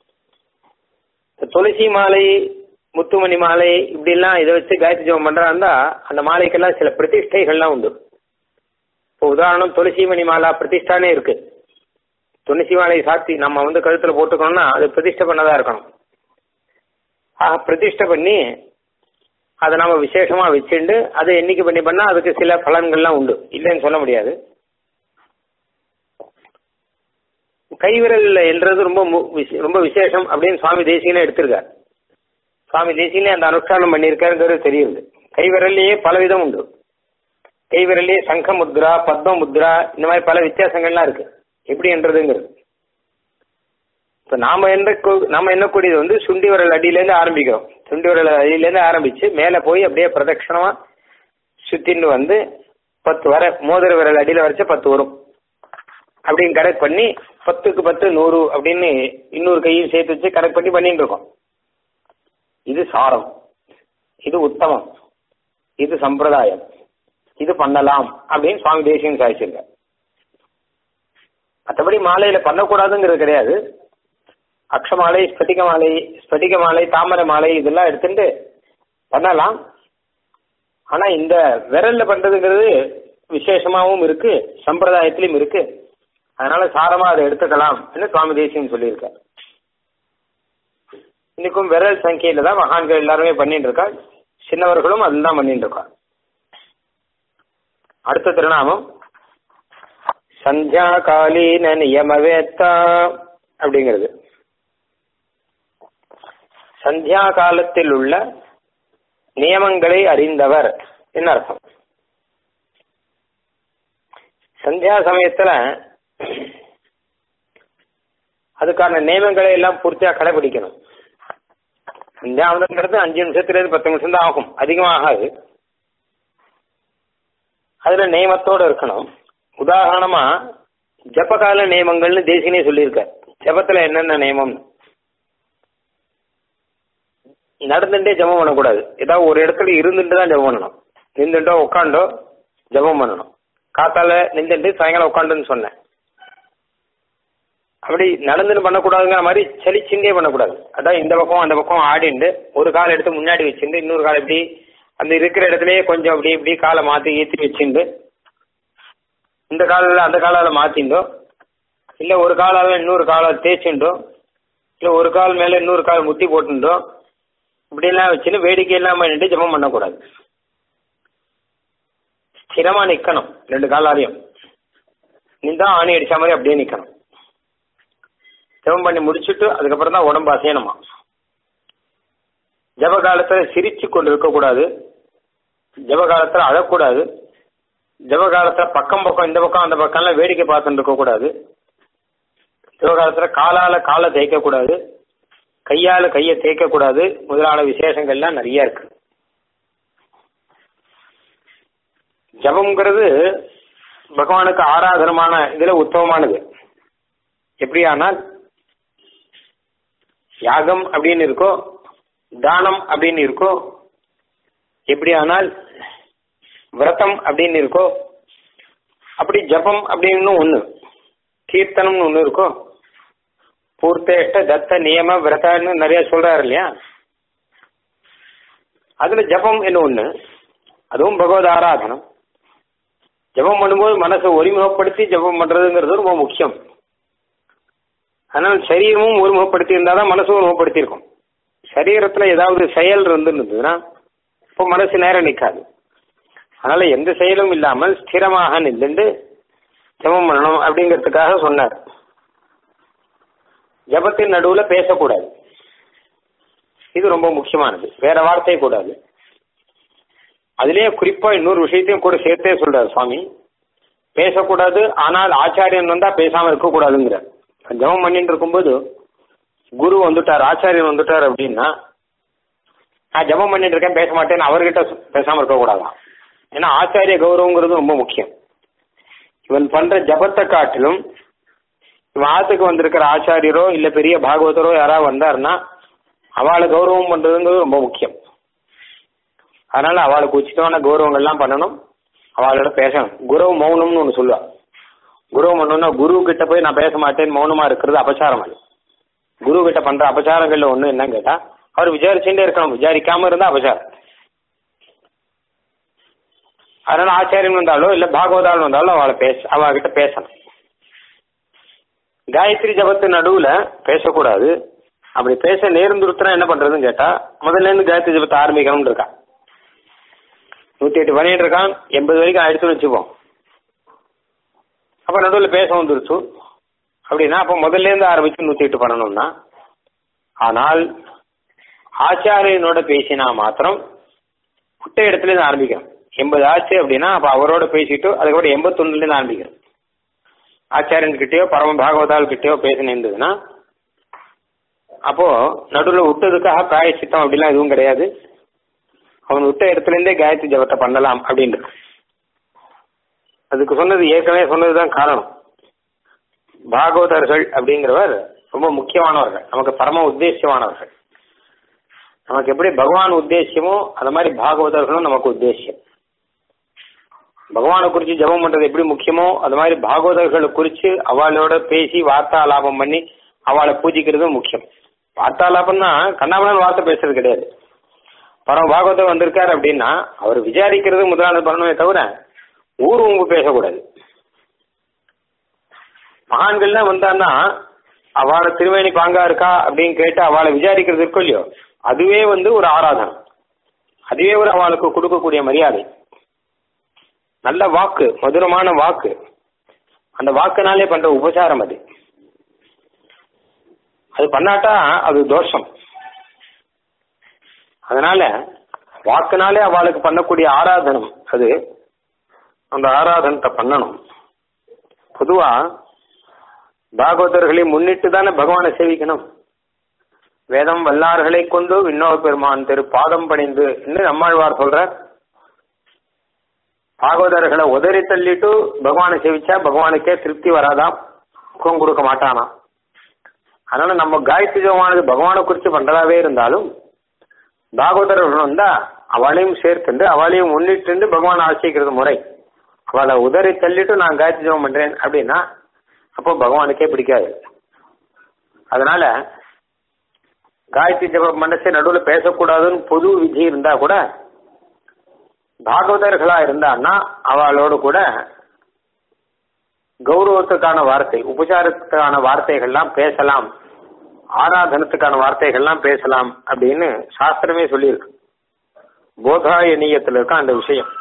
துளசி மாலை முத்துமணி மாலை இப்படிலாம் இதை வச்சு காயத்ரி ஜபம் பண்றாருந்தா அந்த மாலைக்கெல்லாம் சில பிரதிஷ்டைகள்லாம் உண்டு இப்போ உதாரணம் துளசி மணி மாலா பிரதிஷ்டானே இருக்கு துளசி மாலை சாத்தி நம்ம வந்து கழுத்துல போட்டுக்கணும்னா அது பிரதிஷ்டை பண்ணதா இருக்கணும் ஆக பிரதிஷ்டை பண்ணி அதை நம்ம விசேஷமா வச்சுண்டு அதை எண்ணிக்கை பண்ணி பண்ணா அதுக்கு சில பலன்கள்லாம் உண்டு இல்லைன்னு சொல்ல முடியாது கைவிரல் என்றது ரொம்ப ரொம்ப விசேஷம் அப்படின்னு சுவாமி தேசிகனே எடுத்திருக்கார் சுவாமி தேசிகனே அந்த அனுஷ்டானம் பண்ணியிருக்காருங்கிறது தெரியுது கைவிரல்லையே பல விதம் உண்டு கைவிரல்லையே சங்க முத்ரா பத்ம முத்ரா இந்த மாதிரி பல வித்தியாசங்கள்லாம் இருக்கு எப்படி என்றதுங்கிறது இப்போ நாம என்ன நாம எண்ணக்கூடியது வந்து சுண்டி விரல் அடியிலேருந்து ஆரம்பிக்கிறோம் சுண்டி விரல் அடியிலேருந்து ஆரம்பிச்சு மேலே போய் அப்படியே பிரதட்சணமா சுத்தின்னு வந்து பத்து வர மோதிர விரல் அடியில் வரைச்சா பத்து வரும் அப்படின்னு கரெக்ட் பண்ணி பத்துக்கு பத்து நூறு அப்படின்னு இன்னொரு கையும் சேர்த்து வச்சு கரெக்ட் பண்ணி பண்ணிட்டு இருக்கோம் இது சாரம் இது உத்தமம் இது சம்பிரதாயம் இது பண்ணலாம் அப்படின்னு சுவாமி தேசியம் சாதிச்சிருக்க மற்றபடி மாலையில பண்ணக்கூடாதுங்கிறது கிடையாது அக்ஷ மாலை ஸ்பட்டிக மாலை ஸ்பட்டிக மாலை தாமரை மாலை இதெல்லாம் எடுத்துட்டு பண்ணலாம் ஆனா இந்த விரல்ல பண்றதுங்கிறது விசேஷமாவும் இருக்கு சம்பிரதாயத்திலும் இருக்கு அதனால சாரமா அதை எடுத்துக்கலாம் சுவாமி தேசியம் சொல்லியிருக்க இன்னைக்கும் விரல் சங்கையில தான் மகான்கள் எல்லாருமே பண்ணிட்டு இருக்கா சின்னவர்களும் அதில் தான் பண்ணிட்டு இருக்கா அடுத்த திருநாமம் சந்தியா காலீன நியமவேத்தா அப்படிங்கிறது சந்தியா காலத்தில் உள்ள நியமங்களை அறிந்தவர் என்ன அர்த்தம் சந்தியா சமயத்துல அதுக்கான நியமங்களை எல்லாம் பூர்த்தியா கடைபிடிக்கணும் சந்தியாவதங்கிறது அஞ்சு நிமிஷத்துலேருந்து பத்து நிமிஷம் தான் ஆகும் அதிகமாக ஆகாது அதுல நியமத்தோடு இருக்கணும் உதாரணமா ஜப்பகால நியமங்கள்னு தேசினே சொல்லியிருக்க ஜபத்துல என்னென்ன நியமம் நடந்துட்டே ஜபம் பண்ணக்கூடாது ஏதாவது ஒரு இடத்துல இருந்துட்டு தான் ஜபம் பண்ணணும் நின்றுட்டோ உட்காண்டோ ஜபம் பண்ணணும் காத்தால நின்றுட்டு சாயங்காலம் உட்காந்துன்னு சொன்னேன் அப்படி நடந்துன்னு பண்ணக்கூடாதுங்கிற மாதிரி சலிச்சுட்டே பண்ணக்கூடாது அதான் இந்த பக்கம் அந்த பக்கம் ஆடிண்டு ஒரு கால் எடுத்து முன்னாடி வச்சுட்டு இன்னொரு கால் இப்படி அந்த இருக்கிற இடத்துலயே கொஞ்சம் அப்படி இப்படி காலை மாற்றி ஏற்றி வச்சுண்டு இந்த காலில் அந்த காலால் மாற்றிண்டோ இல்லை ஒரு காலால் இன்னொரு காலை தேய்ச்சுண்டோ இல்லை ஒரு கால் மேலே இன்னொரு கால் முத்தி போட்டுண்டோ இப்படிலாம் வச்சுன்னு வேடிக்கை எல்லாம் பண்ணிட்டு ஜபம் பண்ணக்கூடாது ஸ்திரமா நிக்கணும் ரெண்டு காலாலையும் நின்றா ஆணி அடிச்ச மாதிரி அப்படியே நிக்கணும் ஜபம் பண்ணி முடிச்சுட்டு அதுக்கப்புறம் தான் உடம்பு அசையணுமா ஜப காலத்துல சிரிச்சு கொண்டு இருக்கக்கூடாது ஜப காலத்துல அழக்கூடாது ஜப காலத்துல பக்கம் பக்கம் இந்த பக்கம் அந்த பக்கம்லாம் வேடிக்கை பார்த்துட்டு இருக்கக்கூடாது ஜப காலத்துல காலால காலை தேய்க்க கூடாது கையால கையை தேய்க்க கூடாது முதலான விசேஷங்கள்லாம் நிறைய இருக்கு ஜபம்ங்கிறது பகவானுக்கு ஆராதனமான இதுல உத்தமமானது எப்படியானால் யாகம் அப்படின்னு இருக்கோ தானம் அப்படின்னு இருக்கோ எப்படியானால் விரதம் அப்படின்னு இருக்கோ அப்படி ஜபம் அப்படின்னு ஒன்று கீர்த்தனம்னு ஒன்று இருக்கோ பூர்த்தேஷ்ட தத்த நியம விரதன்னு நிறைய சொல்றாரு இல்லையா அதுல ஜபம் என்ன ஒண்ணு அதுவும் பகவத் ஆராதனம் ஜபம் பண்ணும்போது மனசை ஒருமுகப்படுத்தி ஜபம் பண்றதுங்கிறது ரொம்ப முக்கியம் ஆனால் சரீரமும் ஒருமுகப்படுத்தி இருந்தால் தான் மனசும் ஒருமுகப்படுத்தி இருக்கும் சரீரத்துல ஏதாவது செயல் இருந்துருந்ததுன்னா இப்போ மனசு நேரம் நிற்காது அதனால எந்த செயலும் இல்லாமல் ஸ்திரமாக நின்றுண்டு ஜபம் பண்ணணும் அப்படிங்கிறதுக்காக சொன்னார் ஜபத்தின் நடுவுல பேசக்கூடாது இது ரொம்ப முக்கியமானது வேற வார்த்தை கூடாது அதுலயே குறிப்பா இன்னொரு விஷயத்தையும் கூட சேர்த்தே சொல்றாரு சுவாமி பேசக்கூடாது ஆனால் ஆச்சாரியன் வந்தா பேசாம இருக்கக்கூடாதுங்கிறார் ஜபம் பண்ணிட்டு இருக்கும்போது குரு வந்துட்டார் ஆச்சாரியன் வந்துட்டார் அப்படின்னா நான் ஜபம் பண்ணிட்டு இருக்கேன் பேச மாட்டேன்னு அவர்கிட்ட பேசாம இருக்கக்கூடாதான் ஏன்னா ஆச்சாரிய கௌரவங்கிறது ரொம்ப முக்கியம் இவன் பண்ற ஜபத்தை காட்டிலும் இவன் ஆத்துக்கு வந்திருக்கிற ஆச்சாரியரோ இல்ல பெரிய பாகவதரோ யாராவது வந்தாருன்னா அவளை கௌரவம் பண்றதுங்கிறது ரொம்ப முக்கியம் அதனால அவளுக்கு உச்சிதமான கௌரவங்கள்லாம் பண்ணணும் அவளோட பேசணும் குரு மௌனம்னு ஒன்று சொல்லுவா குரு பண்ணணும்னா குரு கிட்ட போய் நான் பேச மாட்டேன் மௌனமா இருக்கிறது அபச்சாரம் அது குரு கிட்ட பண்ற அபச்சாரங்கள்ல ஒண்ணு என்னன்னு கேட்டா அவர் விசாரிச்சுட்டே இருக்கணும் விசாரிக்காம இருந்தா அபச்சாரம் அதனால ஆச்சாரியன் வந்தாலோ இல்ல பாகவதால் வந்தாலும் அவளை பேச அவகிட்ட பேசணும் காயத்ரி ஜபத்து நடுவுல பேசக்கூடாது அப்படி பேச நேர்ந்துருத்துனா என்ன பண்றதுன்னு கேட்டா முதல்ல இருந்து காயத்ரி ஜபத்தை ஆரம்பிக்கணும்னு இருக்கா நூத்தி எட்டு பண்ணிட்டு இருக்கான் எண்பது வரைக்கும் ஆயிடுச்சுன்னு வச்சுப்போம் அப்ப நடுவில் பேச வந்துருச்சு அப்படின்னா அப்ப முதல்ல இருந்து ஆரம்பிச்சு நூத்தி எட்டு பண்ணணும்னா ஆனால் ஆச்சாரியனோட பேசினா மாத்திரம் குட்டை இடத்துல இருந்து ஆரம்பிக்கணும் எண்பது ஆச்சு அப்படின்னா அப்ப அவரோட பேசிட்டு அதுக்கப்புறம் எண்பத்தொன்னுல இருந்து ஆரம்பிக்கணும் ஆச்சாரியன் கிட்டயோ பரம பாகவதால் கிட்டயோ பேசினு இருந்ததுன்னா அப்போ நடுவில் விட்டதுக்காக பிராயச்சித்தம் அப்படிலாம் எதுவும் கிடையாது அவன் விட்ட இடத்துல இருந்தே காயத்ரி ஜபத்தை பண்ணலாம் அப்படின்னு அதுக்கு சொன்னது ஏற்கனவே சொன்னதுதான் காரணம் பாகவதர்கள் அப்படிங்கிறவர் ரொம்ப முக்கியமானவர்கள் நமக்கு பரம உத்தேசியமானவர்கள் நமக்கு எப்படி பகவான் உத்தேசியமோ அது மாதிரி பாகவதர்களும் நமக்கு உத்தேசியம் பகவானை குறிச்சு ஜபம் பண்றது எப்படி முக்கியமோ அது மாதிரி பாகவதர்களை குறிச்சு அவளோட பேசி வார்த்தாலாபம் பண்ணி அவளை பூஜிக்கிறதும் முக்கியம் வார்த்தாலாபம்னா கண்ணாமலன் வார்த்தை பேசுறது கிடையாது பரம் பாகவதர் வந்திருக்காரு அப்படின்னா அவர் விசாரிக்கிறது முதலாளர் பண்ணணுமே தவிர ஊர் உங்க பேசக்கூடாது மகான்கள்லாம் வந்தான்னா அவளை திருவேணி பாங்கா இருக்கா அப்படின்னு கேட்டு அவளை விசாரிக்கிறது இருக்கோ இல்லையோ அதுவே வந்து ஒரு ஆராதனை அதுவே ஒரு அவளுக்கு கொடுக்கக்கூடிய மரியாதை நல்ல வாக்கு மதுரமான வாக்கு அந்த வாக்குனாலே பண்ற உபசாரம் அது அது பண்ணாட்டா அது தோஷம் அதனால வாக்குனாலே அவளுக்கு பண்ணக்கூடிய ஆராதனம் அது அந்த ஆராதனத்தை பண்ணணும் பொதுவா பாகவதர்களை முன்னிட்டு தானே பகவானை சேவிக்கணும் வேதம் வல்லார்களை கொண்டு விண்ணோக பெருமான் திரு பாதம் பணிந்து என்று நம்மாழ்வார் சொல்றார் பாகவதர்களை உதறி தள்ளிட்டு பகவானை சேவிச்சா பகவானுக்கே திருப்தி வராதாம் முகம் கொடுக்க மாட்டானாம் அதனால நம்ம காயத்ரி ஜபமானது பகவானை குறித்து பண்றதாவே இருந்தாலும் பாகவதர்கள் வந்தா அவளையும் சேர்த்துண்டு அவளையும் முன்னிட்டு பகவான் ஆசிக்கிறது முறை அவளை உதறி தள்ளிட்டு நான் காயத்ரி ஜபம் பண்றேன் அப்படின்னா அப்போ பகவானுக்கே பிடிக்காது அதனால காயத்ரி ஜபம் மனசை நடுவில் பேசக்கூடாதுன்னு பொது விதி இருந்தா கூட பாகவதர்களா இருந்தான்னா அவளோடு கூட கௌரவத்துக்கான வார்த்தை உபச்சாரத்துக்கான வார்த்தைகள்லாம் பேசலாம் ஆராதனத்துக்கான வார்த்தைகள்லாம் பேசலாம் அப்படின்னு சாஸ்திரமே சொல்லியிருக்கு போதாய நீயத்தில் இருக்க அந்த விஷயம்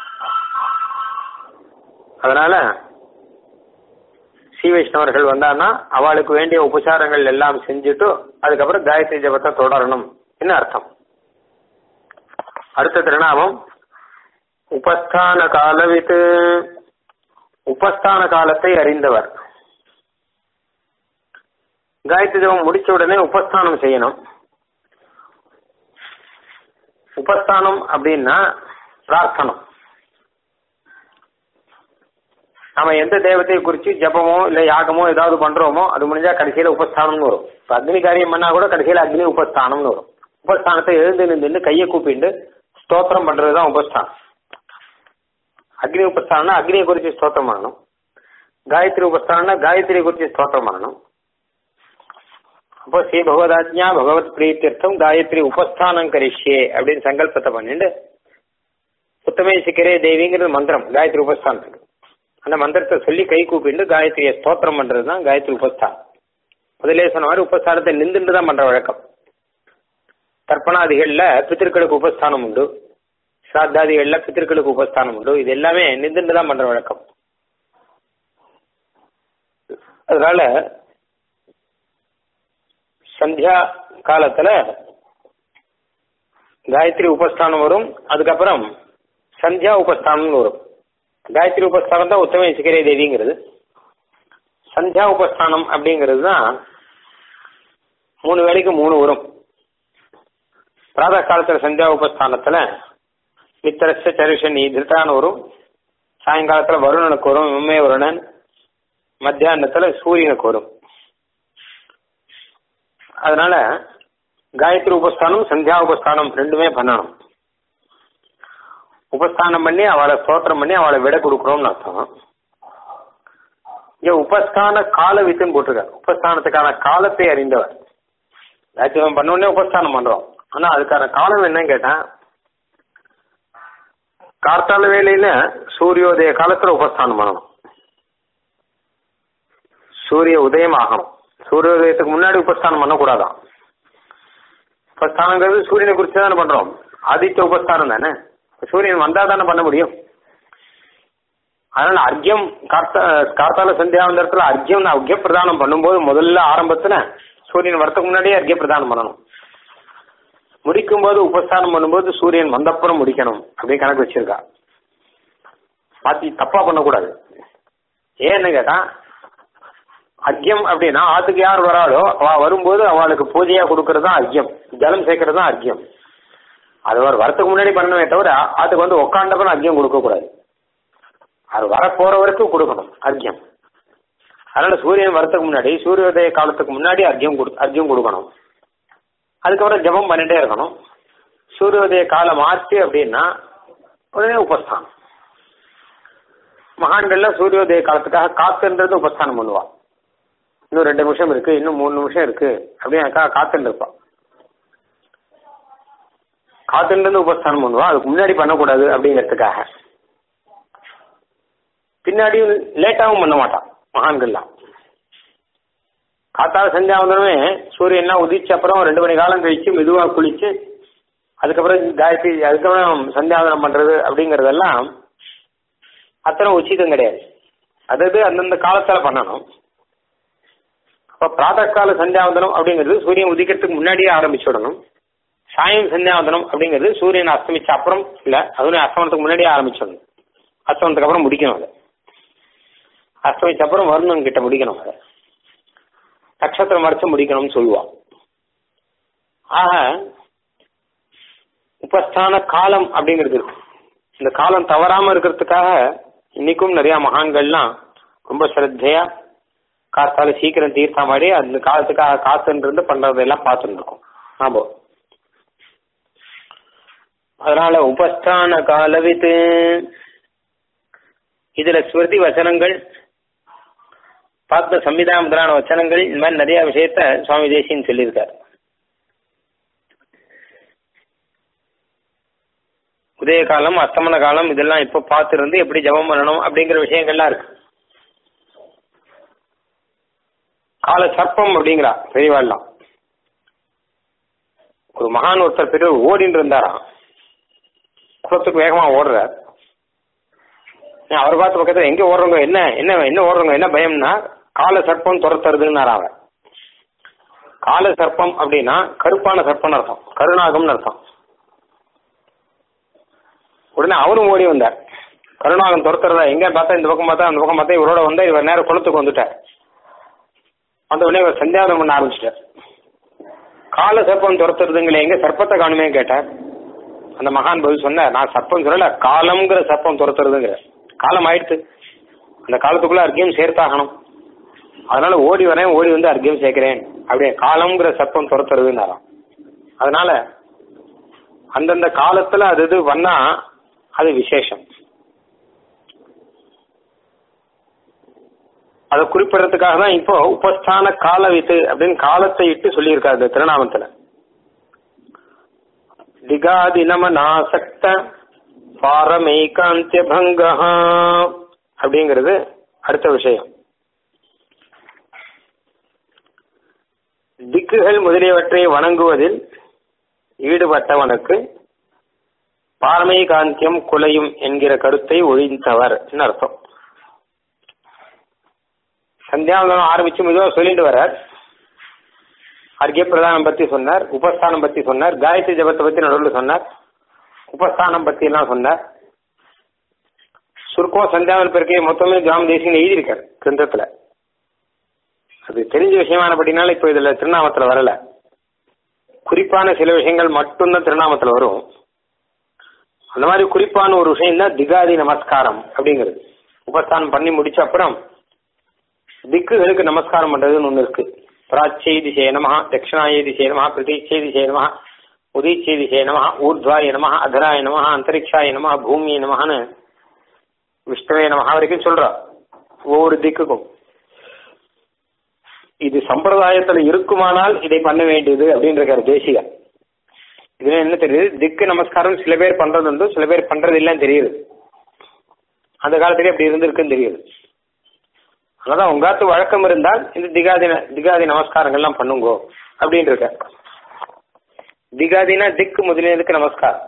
அதனால ஸ்ரீ வைஷ்ணவர்கள் வந்தான்னா அவளுக்கு வேண்டிய உபசாரங்கள் எல்லாம் செஞ்சுட்டு அதுக்கப்புறம் காயத்ரி ஜபத்தை தொடரணும் என்ன அர்த்தம் அடுத்த திருநாமம் உபஸ்தான காலவித்து உபஸ்தான காலத்தை அறிந்தவர் காயத்ரி ஜபம் முடிச்ச உடனே உபஸ்தானம் செய்யணும் உபஸ்தானம் அப்படின்னா பிரார்த்தனம் நம்ம எந்த தெய்வத்தை குறித்து ஜபமோ இல்ல யாகமோ ஏதாவது பண்றோமோ அது முடிஞ்சா கடைசியில உபஸ்தானம்னு வரும் இப்ப அக்னி காரியம் பண்ணா கூட கடைசியில அக்னி உபஸ்தானம்னு வரும் உபஸ்தானத்தை எழுந்து நின்று கையை கூப்பிட்டு ஸ்தோத்திரம் பண்றதுதான் உபஸ்தானம் அக்னி உபஸ்தானம்னா அக்னியை குறித்து ஸ்தோத்திரம் பண்ணணும் காயத்ரி உபஸ்தானம்னா காயத்ரியை குறித்து ஸ்தோத்திரம் பண்ணணும் அப்போ ஸ்ரீ பகவதாஜ்ஞா பகவத் பிரீத்தியர்த்தம் காயத்ரி உபஸ்தானம் கரிஷ்யே அப்படின்னு சங்கல்பத்தை பண்ணிட்டு உத்தமே சிக்கரே தேவிங்கிறது மந்திரம் காயத்ரி உபஸ்தானத்துக்கு அந்த மந்திரத்தை சொல்லி கை கூப்பிட்டு காயத்ரியை ஸ்தோத்திரம் பண்றது தான் காயத்ரி உபஸ்தானம் முதலே சொன்ன மாதிரி உபஸ்தானத்தை நின்றுட்டு தான் பண்ற வழக்கம் தர்ப்பணாதிகள்ல பித்திருக்களுக்கு உபஸ்தானம் உண்டு சாத்தாதிகள்ல பித்திருக்களுக்கு உபஸ்தானம் உண்டு இது எல்லாமே நின்றுட்டு தான் பண்ற வழக்கம் அதனால சந்தியா காலத்துல காயத்ரி உபஸ்தானம் வரும் அதுக்கப்புறம் சந்தியா உபஸ்தானம்னு வரும் காயத்ரி உபஸ்தானம் தான் உத்தம சிகரே தேவிங்கிறது சந்தியா உபஸ்தானம் அப்படிங்கிறது தான் மூணு வேளைக்கு மூணு வரும் பிராத காலத்துல சந்தியா உபஸ்தானத்துல மித்திரச சருஷன் திருட்டான்னு வரும் சாயங்காலத்துல வருணனுக்கு வரும் உண்மை வருணன் மத்தியானத்துல சூரியனுக்கு வரும் அதனால காயத்ரி உபஸ்தானம் சந்தியா உபஸ்தானம் ரெண்டுமே பண்ணணும் உபஸ்தானம் பண்ணி அவளை ஸ்தோத்திரம் பண்ணி அவளை விட கொடுக்குறோம்னு அர்த்தம் இங்க உபஸ்தான கால வித்துன்னு போட்டிருக்காரு உபஸ்தானத்துக்கான காலத்தை அறிந்தவர் ராஜ்யம் பண்ண உடனே உபஸ்தானம் பண்றோம் ஆனா அதுக்கான காலம் என்னன்னு கேட்டேன் கார்த்தால வேலையில சூரியோதய காலத்துல உபஸ்தானம் பண்ணணும் சூரிய உதயம் ஆகணும் சூரியோதயத்துக்கு முன்னாடி உபஸ்தானம் பண்ணக்கூடாதான் உபஸ்தானங்கிறது சூரியனை குறித்து தானே பண்றோம் ஆதித்ய உபஸ்தானம் தானே சூரியன் வந்தா தானே பண்ண முடியும் அதனால அர்க்கியம் கார்த்த கார்த்தால சந்தியாவந்தரத்துல அர்க்கியம் அர்க்கிய பிரதானம் பண்ணும்போது முதல்ல ஆரம்பத்துல சூரியன் வரத்துக்கு முன்னாடியே அர்க்கிய பிரதானம் பண்ணணும் முடிக்கும் போது உபஸ்தானம் பண்ணும்போது சூரியன் வந்தப்புறம் முடிக்கணும் அப்படின்னு கணக்கு வச்சிருக்கா மாத்தி தப்பா பண்ணக்கூடாது ஏன்னு கேட்டா அர்க்கியம் அப்படின்னா ஆத்துக்கு யார் வராளோ அவ வரும்போது அவளுக்கு பூஜையா கொடுக்கறது தான் அர்க்கியம் ஜலம் சேர்க்கறது தான் அர்க்கியம் அது ஒரு வரத்துக்கு முன்னாடி பண்ணணுமே தவிர அதுக்கு வந்து உட்காண்டப்பறம் அர்க்கியம் கொடுக்க கூடாது அது வர போற வரைக்கும் கொடுக்கணும் அர்க்கியம் அதனால சூரியன் வரத்துக்கு முன்னாடி சூரியோதய காலத்துக்கு முன்னாடி அர்க்கியம் கொடு அர்க்கியம் கொடுக்கணும் அதுக்கப்புறம் ஜபம் பண்ணிட்டே இருக்கணும் சூரியோதய காலம் ஆச்சு அப்படின்னா உடனே உபஸ்தானம் மகான்கள்ல சூரியோதய காலத்துக்காக காத்துன்றது உபஸ்தானம் பண்ணுவா இன்னும் ரெண்டு நிமிஷம் இருக்கு இன்னும் மூணு நிமிஷம் இருக்கு அப்படின்னு காத்துட்டு இருப்பா காத்துன்றது உபஸ்தானம் பண்ணுவா அதுக்கு முன்னாடி பண்ணக்கூடாது அப்படிங்கிறதுக்காக பின்னாடியும் லேட்டாகவும் பண்ண மாட்டான் மகான்கள்லாம் காத்தால சந்தியாவந்தனமே சூரியன்லாம் உதிச்ச அப்புறம் ரெண்டு மணி காலம் கழிச்சு மெதுவாக குளிச்சு அதுக்கப்புறம் காயத்ரி அதுக்கப்புறம் சந்தியாவந்தனம் பண்றது அப்படிங்கறதெல்லாம் அத்தனை உச்சிதம் கிடையாது அதாவது அந்தந்த காலத்துல பண்ணணும் அப்ப பிராத்தகால சந்தியாவந்தனம் அப்படிங்கிறது சூரியன் உதிக்கிறதுக்கு முன்னாடியே ஆரம்பிச்சு விடணும் சாயம் சந்தியாவந்தனம் அப்படிங்கிறது சூரியன் அஸ்தமிச்ச அப்புறம் இல்ல அதுவும் அஸ்தமனத்துக்கு முன்னாடியே ஆரம்பிச்சிடணும் அஸ்தமனத்துக்கு அப்புறம் முடிக்கணும் அதை அஸ்தமிச்ச அப்புறம் வருணன் கிட்ட முடிக்கணும் அதை நட்சத்திரம் மறைச்சு முடிக்கணும்னு சொல்லுவான் ஆக உபஸ்தான காலம் அப்படிங்கிறது இருக்கு இந்த காலம் தவறாம இருக்கிறதுக்காக இன்னைக்கும் நிறைய மகான்கள்லாம் ரொம்ப சிரத்தையா காத்தால சீக்கிரம் தீர்த்தா மாதிரி அந்த காலத்துக்காக காத்துன்றது பண்றதெல்லாம் பார்த்துட்டு இருக்கோம் ஆமா அதனால உபஸ்தான காலவித்து இதுல ஸ்மிருதி வச்சனங்கள் பார்த்த சம்விதான முதலான வச்சனங்கள் இந்த மாதிரி நிறைய விஷயத்த சுவாமி தேசியன் சொல்லியிருக்கார் உதய காலம் அஸ்தமன காலம் இதெல்லாம் இப்ப பார்த்துருந்து எப்படி ஜபம் பண்ணணும் அப்படிங்கிற விஷயங்கள்லாம் இருக்கு கால சர்ப்பம் அப்படிங்கிறா பெரியவாள்லாம் ஒரு மகான் ஒருத்தர் பெரிய ஓடின்னு இருந்தாராம் குளத்துக்கு வேகமா ஓடுறார் அவர் பார்த்த பக்கத்துல எங்க ஓடுறவங்க என்ன என்ன என்ன ஓடுறவங்க என்ன பயம்னா கால சர்ப்பம் துரத்துறதுன்னு அவன் கால சர்ப்பம் அப்படின்னா கருப்பான சர்ப்பம் அர்த்தம் கருணாகம்னு அர்த்தம் உடனே அவரும் ஓடி வந்தார் கருணாகம் துரத்துறதா எங்க பார்த்தா இந்த பக்கம் பார்த்தா அந்த பக்கம் பார்த்தா இவரோட வந்தா இவர் நேரம் குளத்துக்கு வந்துட்டார் அந்த உடனே இவர் சந்தியாவதம் பண்ண ஆரம்பிச்சிட்டார் கால சர்ப்பம் துரத்துறதுங்களே எங்க சர்ப்பத்தை காணுமே கேட்டார் அந்த மகான் பதில் சொன்னார் நான் சர்ப்பம் சொல்லல காலம்ங்கிற சர்ப்பம் துரத்துறதுங்கிற காலம் ஆயிடுத்து அந்த காலத்துக்குள்ள அர்க்கியம் சேர்த்தாகணும் அதனால ஓடி வரேன் ஓடி வந்து அர்க்கியம் சேர்க்கிறேன் அப்படியே காலம்ங்கிற சர்ப்பம் துரத்துறதுன்னாராம் அதனால அந்தந்த காலத்துல அது இது பண்ணா அது விசேஷம் அதை குறிப்பிடறதுக்காக தான் இப்போ உபஸ்தான கால வித்து அப்படின்னு காலத்தை இட்டு சொல்லியிருக்காரு இந்த திருநாமத்துல திகாதினம நாசக்த பாரமேகாந்திய பங்கா அப்படிங்கிறது அடுத்த விஷயம் திக்குகள் முதலியவற்றை வணங்குவதில் ஈடுபட்டவனுக்கு பாரமை காந்தியம் குலையும் என்கிற கருத்தை ஒழிந்தவர் அர்த்தம் சந்தியாவந்தனம் ஆரம்பிச்சு மெதுவாக சொல்லிட்டு வர்றார் அர்க்கிய பிரதானம் பத்தி சொன்னார் உபஸ்தானம் பத்தி சொன்னார் காயத்ரி ஜபத்தை பத்தி நடுவில் சொன்னார் உபஸ்தானம் பத்தி எல்லாம் சொன்னார் சுருக்கம் சந்தியாவன பிறகு மொத்தமே கிராம தேசியம் எழுதியிருக்காரு கிரந்தத்துல அது தெரிஞ்ச விஷயமானபடினால இப்போ இதுல திருநாமத்துல வரல குறிப்பான சில விஷயங்கள் மட்டும்தான் திருநாமத்துல வரும் அந்த மாதிரி குறிப்பான ஒரு விஷயம் தான் திகாதி நமஸ்காரம் அப்படிங்கிறது உபஸ்தானம் பண்ணி முடிச்ச அப்புறம் திக்குகளுக்கு நமஸ்காரம் பண்றதுன்னு ஒண்ணு இருக்கு பிராச்சை திசே நம தட்சிணாய திசே நம பிரதீட்சை திசே நம உதீச்சை திசே நம ஊர்துவாய நம அதராய நம அந்தரிக்ஷாய நம பூமியை நமன்னு விஷ்ணுவே நம வரைக்கும் சொல்றா ஒவ்வொரு திக்குக்கும் இது சம்பிரதாயத்துல இருக்குமானால் இதை பண்ண வேண்டியது அப்படின்னு இருக்காரு தேசிகர் இதுல என்ன தெரியுது திக்கு நமஸ்காரம் சில பேர் பண்றது உண்டு சில பேர் பண்றது இல்லைன்னு தெரியுது அந்த காலத்திலே அப்படி இருந்திருக்குன்னு தெரியுது அதனால உங்காத்து வழக்கம் இருந்தால் இந்த திகாதி திகாதி நமஸ்காரங்கள்லாம் பண்ணுங்கோ அப்படின்னு இருக்க திகாதினா திக்கு முதலியதுக்கு நமஸ்காரம்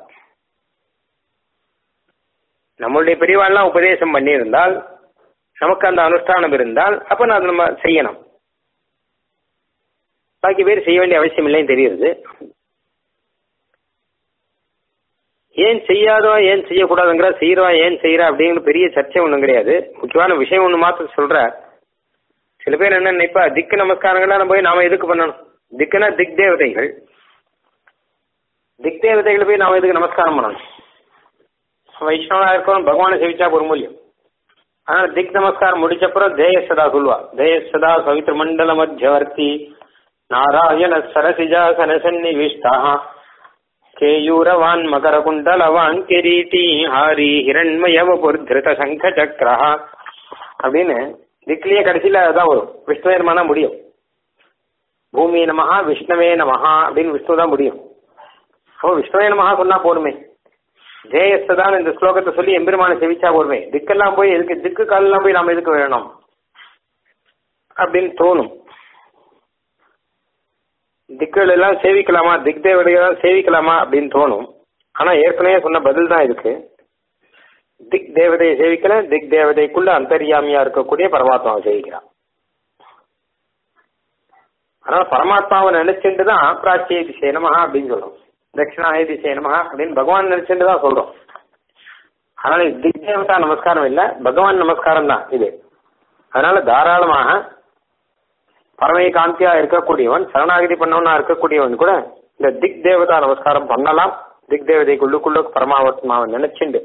நம்மளுடைய பெரியவாள்லாம் உபதேசம் பண்ணியிருந்தால் நமக்கு அந்த அனுஷ்டானம் இருந்தால் அப்ப நான் அதை நம்ம செய்யணும் பாக்கி பேர் செய்ய வேண்டிய அவசியம் இல்லைன்னு தெரியுது ஏன் செய்யாதோ ஏன் செய்யக்கூடாதுங்கிற செய்யறவா ஏன் செய்யறா அப்படிங்கிற பெரிய சர்ச்சை ஒன்றும் கிடையாது முக்கியமான விஷயம் ஒன்று மாத்திரம் சொல்ற சில பேர் என்ன நினைப்பா திக்கு நமஸ்காரங்கள்லாம் நம்ம போய் நாம எதுக்கு பண்ணணும் திக்குனா திக் தேவதைகள் திக் தேவதைகளை போய் நாம எதுக்கு நமஸ்காரம் பண்ணணும் வைஷ்ணவா இருக்கணும் பகவானை சேவிச்சா ஒரு மூலியம் அதனால திக் நமஸ்காரம் முடிச்சப்புறம் தேயசதா சொல்லுவா தேயசதா சவித்ர மண்டல மத்தியவர்த்தி நாராயண சரசிஜாசன சந்நிவிஷ்டா கேயூரவான் மகர குண்டலவான் கிரீட்டி ஹாரி ஹிரண்மயவ புர்திருத சங்க சக்கரா அப்படின்னு திக்லியே கடைசியில அதான் வரும் விஷ்ணுவேர்மானா முடியும் பூமி நமஹா விஷ்ணவே நமஹா அப்படின்னு விஷ்ணு தான் முடியும் அப்போ விஷ்ணுவே நமஹா சொன்னா போருமே ஜெயஸ்தான் இந்த ஸ்லோகத்தை சொல்லி எம்பெருமான செவிச்சா போருமே திக்கெல்லாம் போய் எதுக்கு திக்கு காலெல்லாம் போய் நாம எதுக்கு வேணும் அப்படின்னு தோணும் திக்குகள் எல்லாம் சேவிக்கலாமா திக் தேவதைகள் சேவிக்கலாமா அப்படின்னு தோணும் ஆனா ஏற்கனவே சொன்ன பதில் தான் இதுக்கு திக் தேவதையை சேவிக்கல திக் தேவதைக்குள்ள அந்தரியாமியா இருக்கக்கூடிய பரமாத்மாவை சேவிக்கிறான் அதனால பரமாத்மாவை நினைச்சுட்டு தான் பிராச்சிய திசை நமஹா அப்படின்னு சொல்றோம் தட்சிணாய திசை நமஹா அப்படின்னு பகவான் நினைச்சுட்டு தான் சொல்றோம் அதனால இது திக் தேவதா நமஸ்காரம் இல்ல பகவான் நமஸ்காரம் தான் இது அதனால தாராளமாக பரமை காந்தியா இருக்கக்கூடியவன் சரணாகதி பண்ணவனா இருக்கக்கூடியவன் கூட இந்த திக் தேவதா நமஸ்காரம் பண்ணலாம் திக் தேவதைக்குள்ளுக்குள்ள பரமாத்மாவை நினைச்சுண்டு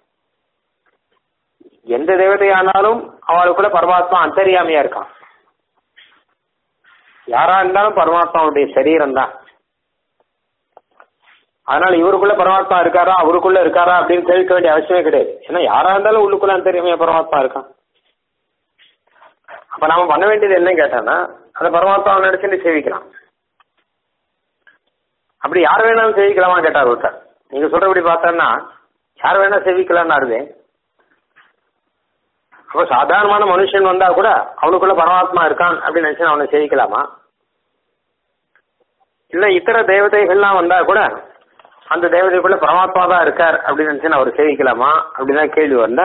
எந்த தேவதையானாலும் அவளுக்குள்ள பரமாத்மா அந்தரியாமையா இருக்கான் யாரா இருந்தாலும் பரமாத்மாவுடைய சரீரம் தான் அதனால இவருக்குள்ள பரமாத்மா இருக்காரா அவருக்குள்ள இருக்காரா அப்படின்னு கேட்க வேண்டிய அவசியமே கிடையாது ஏன்னா யாரா இருந்தாலும் உள்ளுக்குள்ள அந்தரியாமையா பரமாத்மா இருக்கான் அப்ப நாம பண்ண வேண்டியது என்ன கேட்டானா அந்த பரமாத்மாவை நினைச்சுட்டு சேவிக்கலாம் அப்படி யார் வேணாலும் சேவிக்கலாமா கேட்டார் ஒருத்தர் நீங்க சொல்றபடி பார்த்தோன்னா யார் வேணா சேவிக்கலாம்னு ஆறுது அப்ப சாதாரணமான மனுஷன் வந்தா கூட அவனுக்குள்ள பரமாத்மா இருக்கான் அப்படின்னு நினைச்சு அவனை சேவிக்கலாமா இல்ல இத்தர தேவதைகள்லாம் வந்தா கூட அந்த தேவதைக்குள்ள பரமாத்மா தான் இருக்கார் அப்படின்னு நினைச்சு அவர் சேவிக்கலாமா அப்படிதான் கேள்வி வந்தா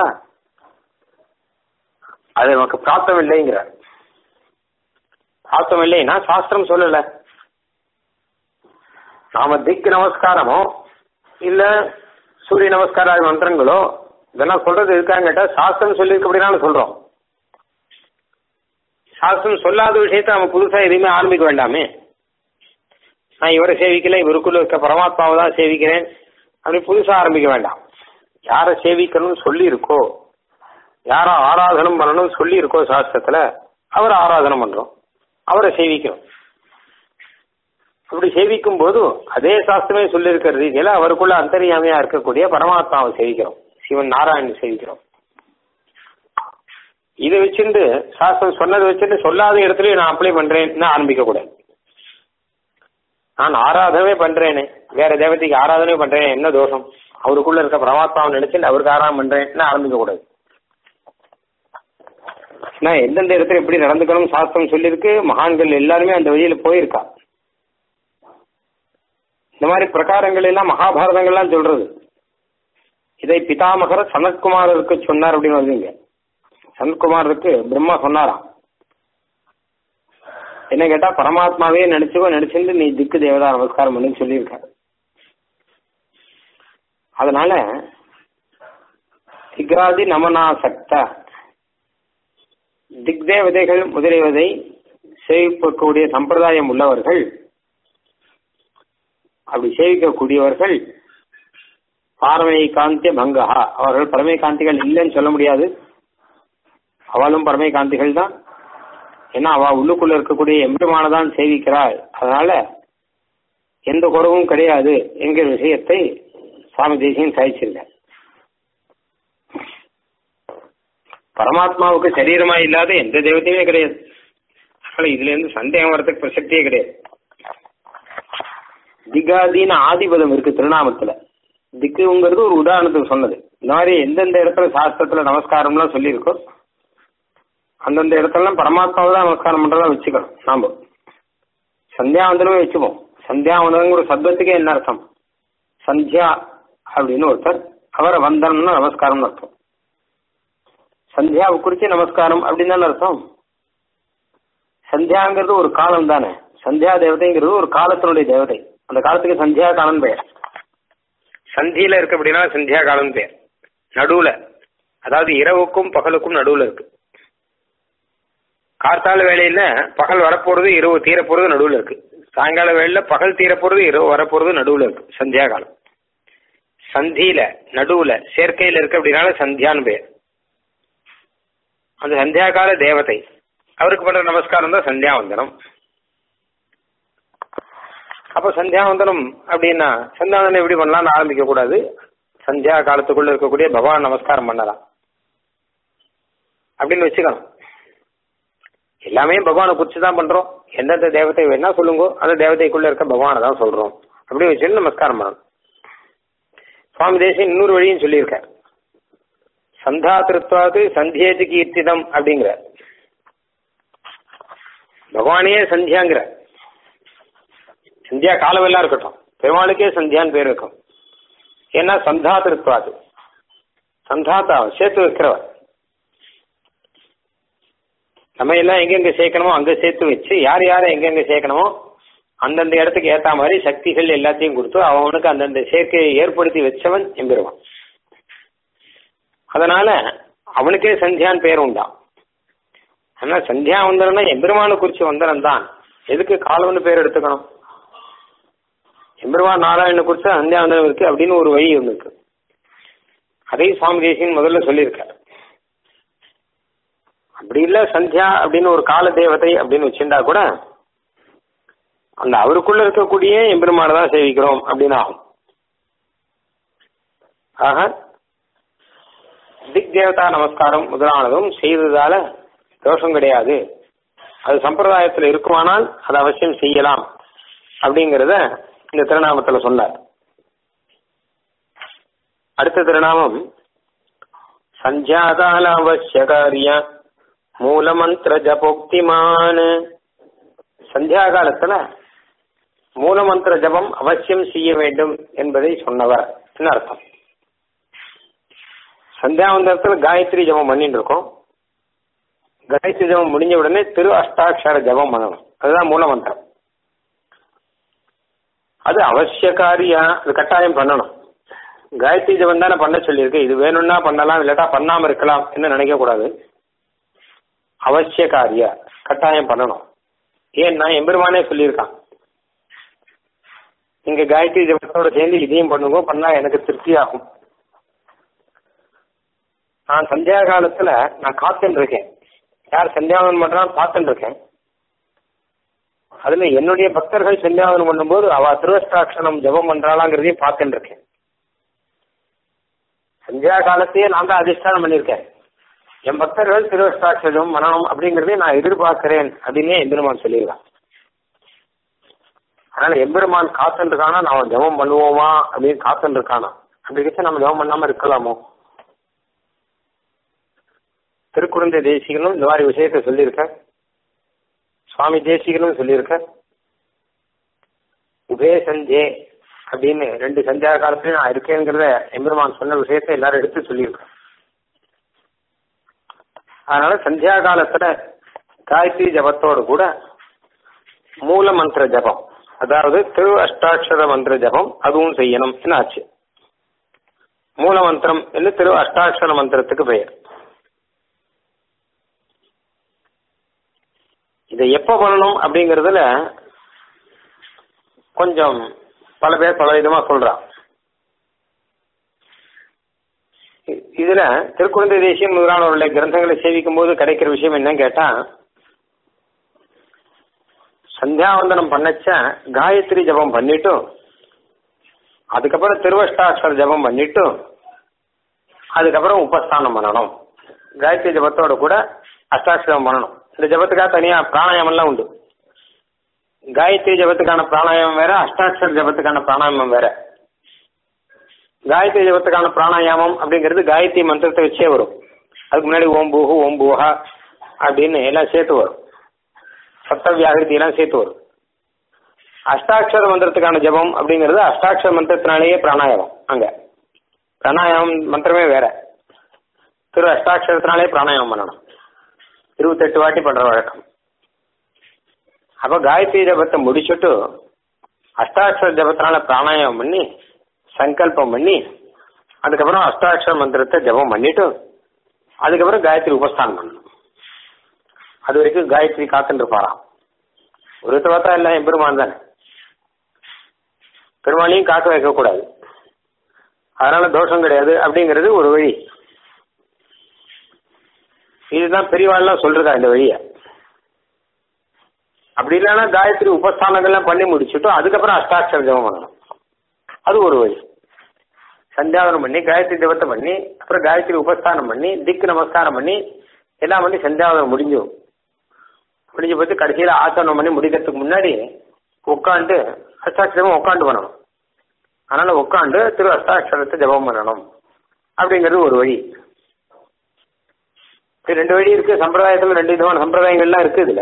அது நமக்கு பிராப்தம் இல்லைங்கிறார் பிராப்தம் இல்லைன்னா சாஸ்திரம் சொல்லல நாம திக் நமஸ்காரமோ இல்ல சூரிய நமஸ்கார மந்திரங்களோ இதெல்லாம் சொல்றது இருக்கான்னு கேட்டா சாஸ்திரம் சொல்லியிருக்கு அப்படின்னாலும் சொல்றோம் சாஸ்திரம் சொல்லாத விஷயத்த நம்ம புதுசா எதுவுமே ஆரம்பிக்க வேண்டாமே நான் இவரை சேவிக்கல இவருக்குள்ள இருக்க பரமாத்மாவை தான் சேவிக்கிறேன் அப்படி புதுசா ஆரம்பிக்க வேண்டாம் யாரை சேவிக்கணும்னு சொல்லி இருக்கோ யாரை ஆராதனம் பண்ணணும்னு சொல்லி இருக்கோ சாஸ்திரத்துல அவரை ஆராதனம் பண்றோம் அவரை சேவிக்கிறோம் அப்படி சேவிக்கும் போது அதே சாஸ்திரமே சொல்லி இருக்கிற ரீதியில அவருக்குள்ள அந்தரியாமையா இருக்கக்கூடிய பரமாத்மாவை சேவிக்கிறோம் சிவன் நாராயணன் சேவிக்கிறோம் இதை வச்சுட்டு சாஸ்திரம் சொன்னதை வச்சுட்டு சொல்லாத இடத்துலயும் நான் அப்ளை பண்றேன்னு ஆரம்பிக்க கூடாது நான் ஆராதனமே பண்றேனே வேற தேவதைக்கு ஆராதனை பண்றேன் என்ன தோஷம் அவருக்குள்ள இருக்க பரமாத்மாவை நினைச்சுட்டு அவருக்கு ஆராதனை பண்றேன்னு ஆரம்பிக்க கூடாது நான் எந்தெந்த இடத்துல எப்படி நடந்துக்கணும் சாஸ்திரம் சொல்லியிருக்கு மகான்கள் எல்லாருமே அந்த வழியில போயிருக்கா இந்த மாதிரி பிரகாரங்கள் எல்லாம் மகாபாரதங்கள்லாம் சொல்றது இதை பிதாமகர் சனத்குமாரருக்கு சொன்னார் அப்படின்னு வருவீங்க சனத்குமாருக்கு பிரம்மா சொன்னாராம் என்ன கேட்டா பரமாத்மாவே நினைச்சுக்கோ நினைச்சிருந்து நீ திக்கு தேவதா நமஸ்காரம் பண்ணுன்னு சொல்லியிருக்காரு அதனால திக்ராதி நமனா சக்த திக்தேவதைகள் முதலியவதை சேவிக்கக்கூடிய சம்பிரதாயம் உள்ளவர்கள் அப்படி சேவிக்கக்கூடியவர்கள் பார்வை காந்திய பங்கஹா அவர்கள் பரமை காந்திகள் இல்லைன்னு சொல்ல முடியாது அவளும் பரமை காந்திகள் தான் ஏன்னா அவ உள்ளுக்குள்ள இருக்கக்கூடிய எம்பெருமானதான் சேவிக்கிறாள் அதனால எந்த குறவும் கிடையாது என்கிற விஷயத்தை சுவாமி தேசியம் சாதிச்சிருக்க பரமாத்மாவுக்கு சரீரமா இல்லாத எந்த தெய்வத்தையுமே கிடையாது அதனால இதுல இருந்து சந்தேகம் வரதுக்கு பிரசக்தியே கிடையாது திகாதின்னு ஆதிபதம் இருக்கு திருநாமத்துல திக்குங்கிறது ஒரு உதாரணத்துக்கு சொன்னது இந்த மாதிரி எந்தெந்த இடத்துல சாஸ்திரத்துல நமஸ்காரம்லாம் சொல்லியிருக்கோ அந்தந்த இடத்துலலாம் பரமாத்மாவை தான் நமஸ்காரம் பண்றதா வச்சுக்கணும் நாம சந்தியாவந்தனமே வச்சுப்போம் சந்தியாவந்தனங்கிற சப்தத்துக்கே என்ன அர்த்தம் சந்தியா அப்படின்னு ஒருத்தர் அவரை வந்தனம்னா நமஸ்காரம்னு அர்த்தம் சந்தியாவை குறிச்சு நமஸ்காரம் அப்படின்னு தானே அர்த்தம் சந்தியாங்கிறது ஒரு காலம் தானே சந்தியா தேவதைங்கிறது ஒரு காலத்தினுடைய தேவதை அந்த காலத்துக்கு சந்தியா காலம் பெயர் சந்தியில இருக்கு அப்படின்னா சந்தியா காலம் பெயர் நடுவுல அதாவது இரவுக்கும் பகலுக்கும் நடுவுல இருக்கு கார்த்தால வேலையில பகல் வரப்போறது இரவு தீரப்போறது நடுவுல இருக்கு சாயங்கால வேலையில பகல் தீரப்போறது இரவு வரப்போறது நடுவுல இருக்கு சந்தியா காலம் சந்தியில நடுவுல சேர்க்கையில இருக்கு அப்படின்னால சந்தியான்னு பெயர் அந்த சந்தியாகால தேவதை அவருக்கு பண்ற நமஸ்காரம் தான் சந்தியாவந்தனம் அப்போ சந்தியாவந்தனம் அப்படின்னா சந்தியாவந்தனம் எப்படி பண்ணலாம்னு ஆரம்பிக்க கூடாது சந்தியா காலத்துக்குள்ள இருக்கக்கூடிய பகவான் நமஸ்காரம் பண்ணலாம் அப்படின்னு வச்சுக்கணும் எல்லாமே பகவானை குறித்து தான் பண்றோம் எந்தெந்த தேவதை வேணா சொல்லுங்க அந்த தேவதைக்குள்ள இருக்க பகவானை தான் சொல்றோம் அப்படி வச்சுட்டு நமஸ்காரம் பண்ணணும் சுவாமி தேசம் இன்னொரு வழியும் சொல்லியிருக்கார் சந்தா திருத்வாது சந்தியேது கீர்த்திதம் அப்படிங்கிற பகவானே சந்தியாங்கிற சந்தியா காலமெல்லாம் இருக்கட்டும் பெருமாளுக்கே சந்தியான்னு பேர் இருக்கும் ஏன்னா சந்தா திருத்வாது சந்தாத்தா சேர்த்து வைக்கிறவர் நம்ம எல்லாம் எங்கெங்க சேர்க்கணுமோ அங்க சேர்த்து வச்சு யார் யாரை எங்கெங்க சேர்க்கணுமோ அந்தந்த இடத்துக்கு ஏத்த மாதிரி சக்திகள் எல்லாத்தையும் கொடுத்து அவனுக்கு அந்தந்த சேர்க்கையை ஏற்படுத்தி வச்சவன் எம்பெருவான் அதனால அவனுக்கே சந்தியான் பேர் உண்டான் ஆனா சந்தியா வந்தரம்னா எம்பெருமானை குறிச்சு வந்தனம் தான் எதுக்கு காலம்னு பேர் எடுத்துக்கணும் எம்பெருமான் நாராயணனை குறிச்சு சந்தியா வந்தனம் இருக்கு அப்படின்னு ஒரு வழி ஒன்று இருக்கு அதையும் சுவாமி தேசியன் முதல்ல சொல்லியிருக்காரு அப்படி இல்ல சந்தியா அப்படின்னு ஒரு கால தேவதை அப்படின்னு வச்சிருந்தா கூட அந்த அவருக்குள்ள இருக்கக்கூடிய எம்பெருமானை தான் சேவிக்கிறோம் அப்படின்னு ஆகும் ஆக திக் தேவதா நமஸ்காரம் முதலானதும் செய்ததால தோஷம் கிடையாது அது சம்பிரதாயத்தில் இருக்குமானால் அது அவசியம் செய்யலாம் அப்படிங்கிறத இந்த திருநாமத்தில் சொன்னார் அடுத்த திருநாமம் சஞ்சாதால அவசியகாரிய மூலமந்திர ஜபோக்திமான் சந்தியா காலத்துல மூலமந்திர ஜபம் அவசியம் செய்ய வேண்டும் என்பதை சொன்னவர் என்ன அர்த்தம் சந்தியாவந்தரத்துல காயத்ரி ஜபம் பண்ணிட்டு இருக்கோம் காயத்ரி ஜபம் முடிஞ்ச உடனே திரு அஷ்டாட்சர ஜபம் பண்ணணும் அதுதான் மூலமந்திரம் அது அவசியக்காரியா அது கட்டாயம் பண்ணணும் காயத்ரி ஜபம் தானே பண்ண சொல்லியிருக்கு இது வேணும்னா பண்ணலாம் இல்லாட்டா பண்ணாம இருக்கலாம் என்ன நினைக்க கூடாது அவசியக்காரியா கட்டாயம் பண்ணணும் ஏன்னா எம்பெருமானே சொல்லியிருக்கான் நீங்க காயத்ரி ஜபத்தோட சேர்ந்து இதையும் பண்ணுங்க பண்ணா எனக்கு திருப்தி ஆகும் நான் சந்தியா காலத்துல நான் காத்துன்னு இருக்கேன் யார் சந்தியாவனம் பண்றான்னு பார்த்துட்டு இருக்கேன் அதுல என்னுடைய பக்தர்கள் சந்தியாவனம் பண்ணும்போது அவ திருவஷ்டாட்சணம் ஜபம் பண்றாளாங்கிறதையும் பார்த்துட்டு இருக்கேன் சந்தியா காலத்தையே நான் தான் அதிஷ்டானம் பண்ணியிருக்கேன் என் பக்தர்கள் திருவஷ்டாட்சரம் மனநம் அப்படிங்கறதையும் நான் எதிர்பார்க்கிறேன் அப்படின்னே எம்பெருமான் சொல்லியிருக்கான் அதனால எம்பெருமான் காத்துட்டு இருக்கானா நான் ஜபம் பண்ணுவோமா அப்படின்னு காத்துட்டு இருக்கானா அப்படி வச்சு நம்ம ஜபம் பண்ணாம இருக்கலாமோ திருக்குழந்தை தேசிகனும் இந்த மாதிரி விஷயத்த சொல்லியிருக்க சுவாமி தேசிகனும் சொல்லியிருக்க உபே சஞ்சே அப்படின்னு ரெண்டு சந்தியா காலத்துலயும் நான் இருக்கேங்கிறத எம்பெருமான் சொன்ன விஷயத்த எல்லாரும் எடுத்து சொல்லியிருக்கேன் அதனால சந்தியா காலத்துல காயத்ரி ஜபத்தோடு கூட மூல மந்திர ஜபம் அதாவது திரு அஷ்டாட்சர மந்திர ஜபம் அதுவும் செய்யணும் என்ன ஆச்சு மூல மந்திரம் என்று திரு அஷ்டாட்சர மந்திரத்துக்கு பெயர் இதை எப்ப பண்ணணும் அப்படிங்கறதுல கொஞ்சம் பல பேர் பல விதமா சொல்றான் இதுல திருக்குழந்தை தேசியம் முதலானவருடைய கிரந்தங்களை சேவிக்கும் போது கிடைக்கிற விஷயம் என்னன்னு கேட்டா சந்தியாவந்தனம் பண்ணச்ச காயத்ரி ஜபம் பண்ணிட்டு அதுக்கப்புறம் திருவஷ்டாட்சர ஜபம் பண்ணிட்டு அதுக்கப்புறம் உபஸ்தானம் பண்ணணும் காயத்ரி ஜபத்தோட கூட அஷ்டாட்சரம் பண்ணணும் இந்த ஜபத்துக்காக தனியா பிராணாயாமம்லாம் உண்டு காயத்ரி ஜபத்துக்கான பிராணாயாமம் வேற அஷ்டாட்சர ஜபத்துக்கான பிராணாயாமம் வேற காயத்ரி ஜபத்துக்கான பிராணாயாமம் அப்படிங்கிறது காயத்ரி மந்திரத்தை வச்சே வரும் அதுக்கு முன்னாடி ஓம் பூஹு ஓம் பூஹா அப்படின்னு எல்லாம் சேர்த்து வரும் சப்த வியாகிருதி எல்லாம் சேர்த்து வரும் அஷ்டாட்சர மந்திரத்துக்கான ஜபம் அப்படிங்கிறது அஷ்டாட்சர மந்திரத்தினாலேயே பிராணாயாமம் அங்க பிராணாயாமம் மந்திரமே வேற திரு அஷ்டாட்சரத்தினாலே பிராணாயாமம் பண்ணணும் இருபத்தெட்டு வாட்டி பண்ற வழக்கம் அப்ப காயத்ரி ஜபத்தை முடிச்சுட்டு அஷ்டாட்சர ஜபத்தினால பிராணாயாமம் பண்ணி சங்கல்பம் பண்ணி அதுக்கப்புறம் அஷ்டாட்சர மந்திரத்தை ஜபம் பண்ணிட்டு அதுக்கப்புறம் காயத்ரி உபஸ்தானம் பண்ணணும் அது வரைக்கும் காயத்ரி காத்துட்டு இருப்பாராம் ஒரு பார்த்தா எல்லாம் எம்பெருமான் தானே பெருமாளையும் காக்க வைக்கக்கூடாது அதனால தோஷம் கிடையாது அப்படிங்கிறது ஒரு வழி இதுதான் பெரியவாள்லாம் சொல்றதா இந்த வழிய அப்படி இல்லைன்னா காயத்ரி உபஸ்தானங்கள்லாம் பண்ணி முடிச்சுட்டு அதுக்கப்புறம் அஷ்டாட்சர ஜபம் பண்ணணும் அது ஒரு வழி சந்தியாவனம் பண்ணி காயத்ரி ஜபத்தை பண்ணி அப்புறம் காயத்ரி உபஸ்தானம் பண்ணி திக்கு நமஸ்காரம் பண்ணி எல்லாம் பண்ணி சந்தியாவனம் முடிஞ்சும் முடிஞ்சு போட்டு கடைசியில் ஆசனம் பண்ணி முடிக்கிறதுக்கு முன்னாடி உட்காந்து அஷ்டாட்சரமும் உட்காந்து பண்ணணும் அதனால உட்காந்து திரு அஷ்டாட்சரத்தை ஜபம் பண்ணணும் அப்படிங்கிறது ஒரு வழி இது ரெண்டு வழி இருக்கு சம்பிரதாயத்துல ரெண்டு விதமான சம்பிரதாயங்கள்லாம் இருக்கு இதுல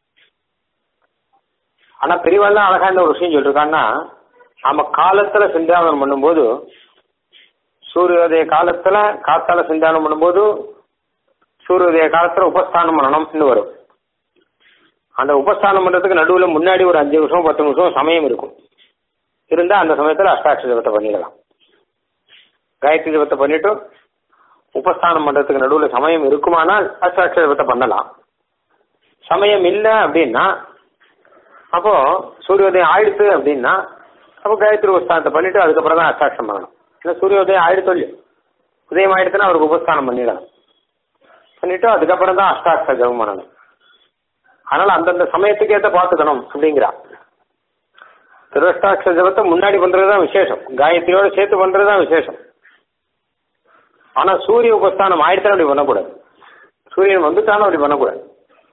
ஆனா பெரியவாள்லாம் அழகா இந்த ஒரு விஷயம் சொல்லிருக்காங்கன்னா நாம காலத்துல சிந்தாவனம் பண்ணும்போது சூரியோதய காலத்துல காத்தால சிந்தானம் பண்ணும்போது சூரியோதய காலத்துல உபஸ்தானம் பண்ணணும்னு வரும் அந்த உபஸ்தானம் பண்றதுக்கு நடுவுல முன்னாடி ஒரு அஞ்சு நிமிஷம் பத்து நிமிஷம் சமயம் இருக்கும் இருந்தா அந்த சமயத்துல அஷ்டாட்சர ஜபத்தை பண்ணிடலாம் காயத்ரி ஜபத்தை பண்ணிட்டு உபஸ்தானம் பண்றதுக்கு நடுவுல சமயம் இருக்குமானால் அஷ்டாட்சர ஜபத்தை பண்ணலாம் சமயம் இல்லை அப்படின்னா அப்போ சூரியோதயம் ஆயிடுத்து அப்படின்னா அப்போ காயத்ரி உபஸ்தானத்தை பண்ணிட்டு அதுக்கப்புறம் தான் அஷ்டாட்சரம் பண்ணணும் ஏன்னா சூரியோதயம் ஆயிடுத்து இல்லையோ உதயம் ஆயிடுத்துன்னா அவருக்கு உபஸ்தானம் பண்ணிடலாம் பண்ணிட்டு அதுக்கப்புறம் தான் அஷ்டாட்சர ஜபம் பண்ணணும் அதனால அந்தந்த சமயத்துக்கு ஏற்ற பார்த்துக்கணும் அப்படிங்கிறா திருவஷ்டாட்சர ஜபத்தை முன்னாடி பண்றதுதான் விசேஷம் காயத்ரியோட சேர்த்து பண்றதுதான் விசேஷம் ஆனா சூரிய உபஸ்தானம் ஆயிடுத்தாலும் அப்படி பண்ணக்கூடாது சூரியன் வந்துட்டாலும் அப்படி பண்ணக்கூடாது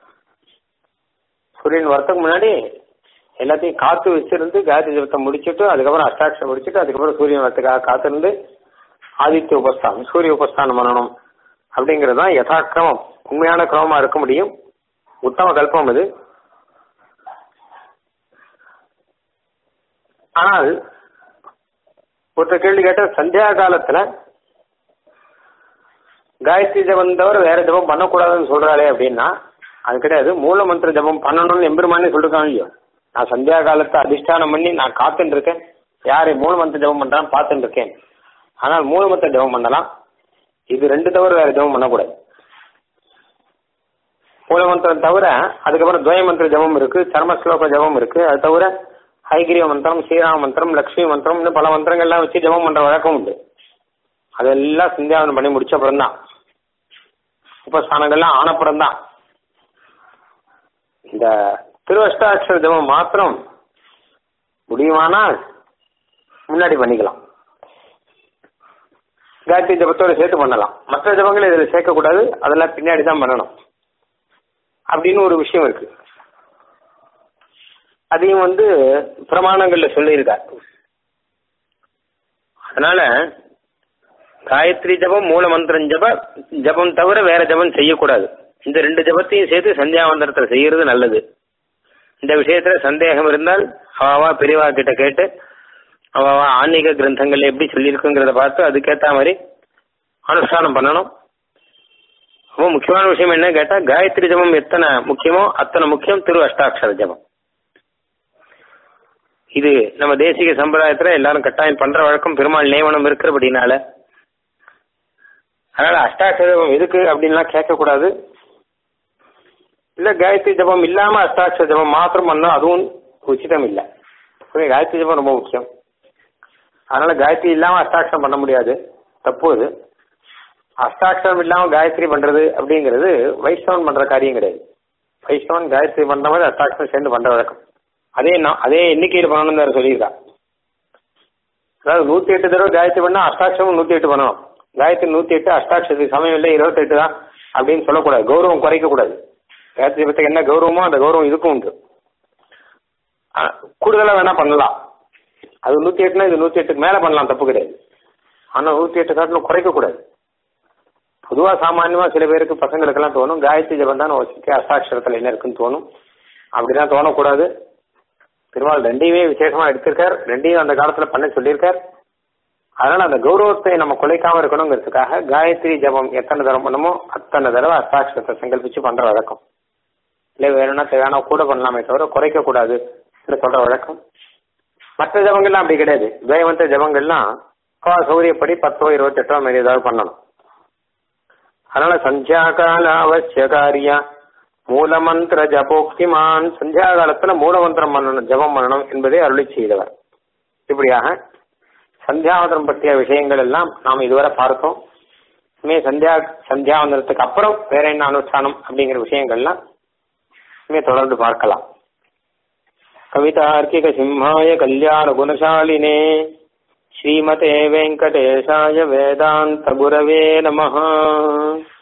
சூரியன் வரத்துக்கு முன்னாடி எல்லாத்தையும் காத்து வச்சிருந்து காயத்ரி ஜபத்தை முடிச்சுட்டு அதுக்கப்புறம் அஷ்டாட்சரம் முடிச்சுட்டு அதுக்கப்புறம் சூரியன் வரத்துக்காக காத்திருந்து ஆதித்ய உபஸ்தானம் சூரிய உபஸ்தானம் பண்ணணும் அப்படிங்கிறது தான் யதாக்கிரமம் உண்மையான கிரமமா இருக்க முடியும் உத்தம கல்பம் அது ஆனால் ஒருத்தர் கேள்வி கேட்ட சந்தியா காலத்துல காயத்ரி ஜபம் தவிர வேற ஜபம் பண்ணக்கூடாதுன்னு சொல்றாளே அப்படின்னா அது கிடையாது மூல மந்திர ஜபம் பண்ணணும்னு எம்பெருமானே சொல்லிருக்காங்க இல்லையோ நான் சந்தியா காலத்தை அதிஷ்டானம் பண்ணி நான் காத்துட்டு இருக்கேன் யாரு மூல மந்திர ஜபம் பண்றான்னு பார்த்துட்டு இருக்கேன் ஆனால் மூல மந்திர ஜபம் பண்ணலாம் இது ரெண்டு தவிர வேற ஜபம் பண்ணக்கூடாது மூல மந்திரம் தவிர அதுக்கப்புறம் துவய மந்திர ஜபம் இருக்கு சர்ம ஸ்லோக ஜபம் இருக்கு அது தவிர ஹைகிரிய மந்திரம் ஸ்ரீராம மந்திரம் லக்ஷ்மி மந்திரம் இன்னும் பல மந்திரங்கள்லாம் வச்சு ஜபம் பண்ற வழக்கம் உண்டு அதெல்லாம் சிந்தியாவனம் பண்ணி முடிச்ச அப்புறம் தான் உபஸ்தானங்கள்லாம் ஆனப்புறம் தான் இந்த திருவஷ்டாட்சர ஜபம் மாத்திரம் முடியுமானால் முன்னாடி பண்ணிக்கலாம் காயத்ரி ஜபத்தோட சேர்த்து பண்ணலாம் மற்ற ஜபங்களை இதில் சேர்க்கக்கூடாது அதெல்லாம் பின்னாடி தான் பண்ணணும் அப்படின்னு ஒரு விஷயம் இருக்கு அதையும் வந்து பிரமாணங்கள்ல சொல்லியிருக்கார் அதனால காயத்ரி ஜபம் மூல மந்திரம் ஜப ஜபம் தவிர வேற ஜபம் செய்யக்கூடாது இந்த ரெண்டு ஜபத்தையும் சேர்த்து சந்தியாவந்தரத்தில் செய்யறது நல்லது இந்த விஷயத்துல சந்தேகம் இருந்தால் அவாவா பெரியவா கிட்ட கேட்டு அவாவா ஆன்மீக கிரந்தங்கள் எப்படி சொல்லியிருக்குங்கிறத பார்த்து அதுக்கேற்ற மாதிரி அனுஷ்டானம் பண்ணணும் ரொம்ப முக்கியமான விஷயம் என்ன கேட்டா காயத்ரி ஜபம் எத்தனை முக்கியமோ அத்தனை முக்கியம் திரு அஷ்டாட்சர ஜபம் இது நம்ம தேசிக சம்பிரதாயத்துல எல்லாரும் கட்டாயம் பண்ற வழக்கம் பெருமாள் நியமனம் இருக்கிறபடினால அதனால அஷ்டாட்சர ஜபம் எதுக்கு அப்படின்லாம் கேட்கக்கூடாது இல்ல காயத்ரி ஜபம் இல்லாம அஷ்டாட்சர ஜபம் மாத்திரம் பண்ணா அதுவும் உச்சிதம் இல்லை காயத்ரி ஜபம் ரொம்ப முக்கியம் அதனால காயத்ரி இல்லாம அஷ்டாட்சரம் பண்ண முடியாது தப்பு அது அஷ்டாட்சரம் இல்லாம காயத்ரி பண்றது அப்படிங்கிறது வைஷ்ணவன் பண்ற காரியம் கிடையாது வைஷ்ணவன் காயத்ரி பண்ற மாதிரி அஷ்டாட்சரம் சேர்ந்து பண்ற வழக்கம் அதே நான் அதே எண்ணிக்கையில் பண்ணணும்னு வேற சொல்லியிருக்கா அதாவது நூத்தி எட்டு தடவை காயத்ரி பண்ணா அஷ்டாட்சரமும் நூத்தி எட்டு பண்ணணும் காயத்ரி நூத்தி எட்டு அஷ்டாட்சரத்துக்கு சமயம் இல்லை இருபத்தெட்டு தான் அப்படின்னு சொல்லக்கூடாது கௌரவம் குறைக்க கூடாது காயத்ரி பத்துக்கு என்ன கௌரவமோ அந்த கௌரவம் இதுக்கும் உண்டு கூடுதலா வேணா பண்ணலாம் அது நூத்தி எட்டுனா இது நூத்தி எட்டுக்கு மேல பண்ணலாம் தப்பு கிடையாது ஆனா நூத்தி எட்டு காட்டிலும் குறைக்க கூடாது பொதுவா சாமானியமா சில பேருக்கு பசங்களுக்கெல்லாம் தோணும் காயத்ரி ஜபம் தான் வச்சுட்டு அஷ்டாட்சரத்துல என்ன இருக்குன்னு தோணும் அப்படிதான் தோணக்கூடாது பெருமாள் ரெண்டையுமே விசேஷமா எடுத்திருக்கார் ரெண்டையும் அந்த காலத்துல பண்ண சொல்லியிருக்கார் அதனால அந்த கௌரவத்தை நம்ம குலைக்காம இருக்கணுங்கிறதுக்காக காயத்ரி ஜபம் எத்தனை தரம் பண்ணுமோ அத்தனை தடவை அஷ்டாட்சரத்தை சங்கல்பிச்சு பண்ற வழக்கம் இல்லை வேணும்னா தேவையான கூட பண்ணலாமே தவிர குறைக்க கூடாது சொல்ற வழக்கம் மற்ற ஜபங்கள்லாம் அப்படி கிடையாது துவயமந்த ஜபங்கள்லாம் சௌரியப்படி பத்தோ இருபத்தெட்டோ மாரி ஏதாவது பண்ணணும் அதனால சந்தியா கால அவசிய காரியா மூலமந்திர ஜபோக்திமான் சந்தியா காலத்துல மூலமந்திரம் பண்ணணும் ஜபம் பண்ணணும் என்பதை அருளி செய்தவர் இப்படியாக சந்தியாவதனம் பற்றிய விஷயங்கள் எல்லாம் நாம் இதுவரை பார்த்தோம் இனிமே சந்தியா சந்தியாவந்தனத்துக்கு அப்புறம் வேற என்ன அனுஷ்டானம் அப்படிங்கிற விஷயங்கள்லாம் இனிமே தொடர்ந்து பார்க்கலாம் கவிதார்க்கிக சிம்ஹாய கல்யாண குணசாலினே ஸ்ரீமதே வெங்கடேஷாய வேதாந்த குரவே நமஹ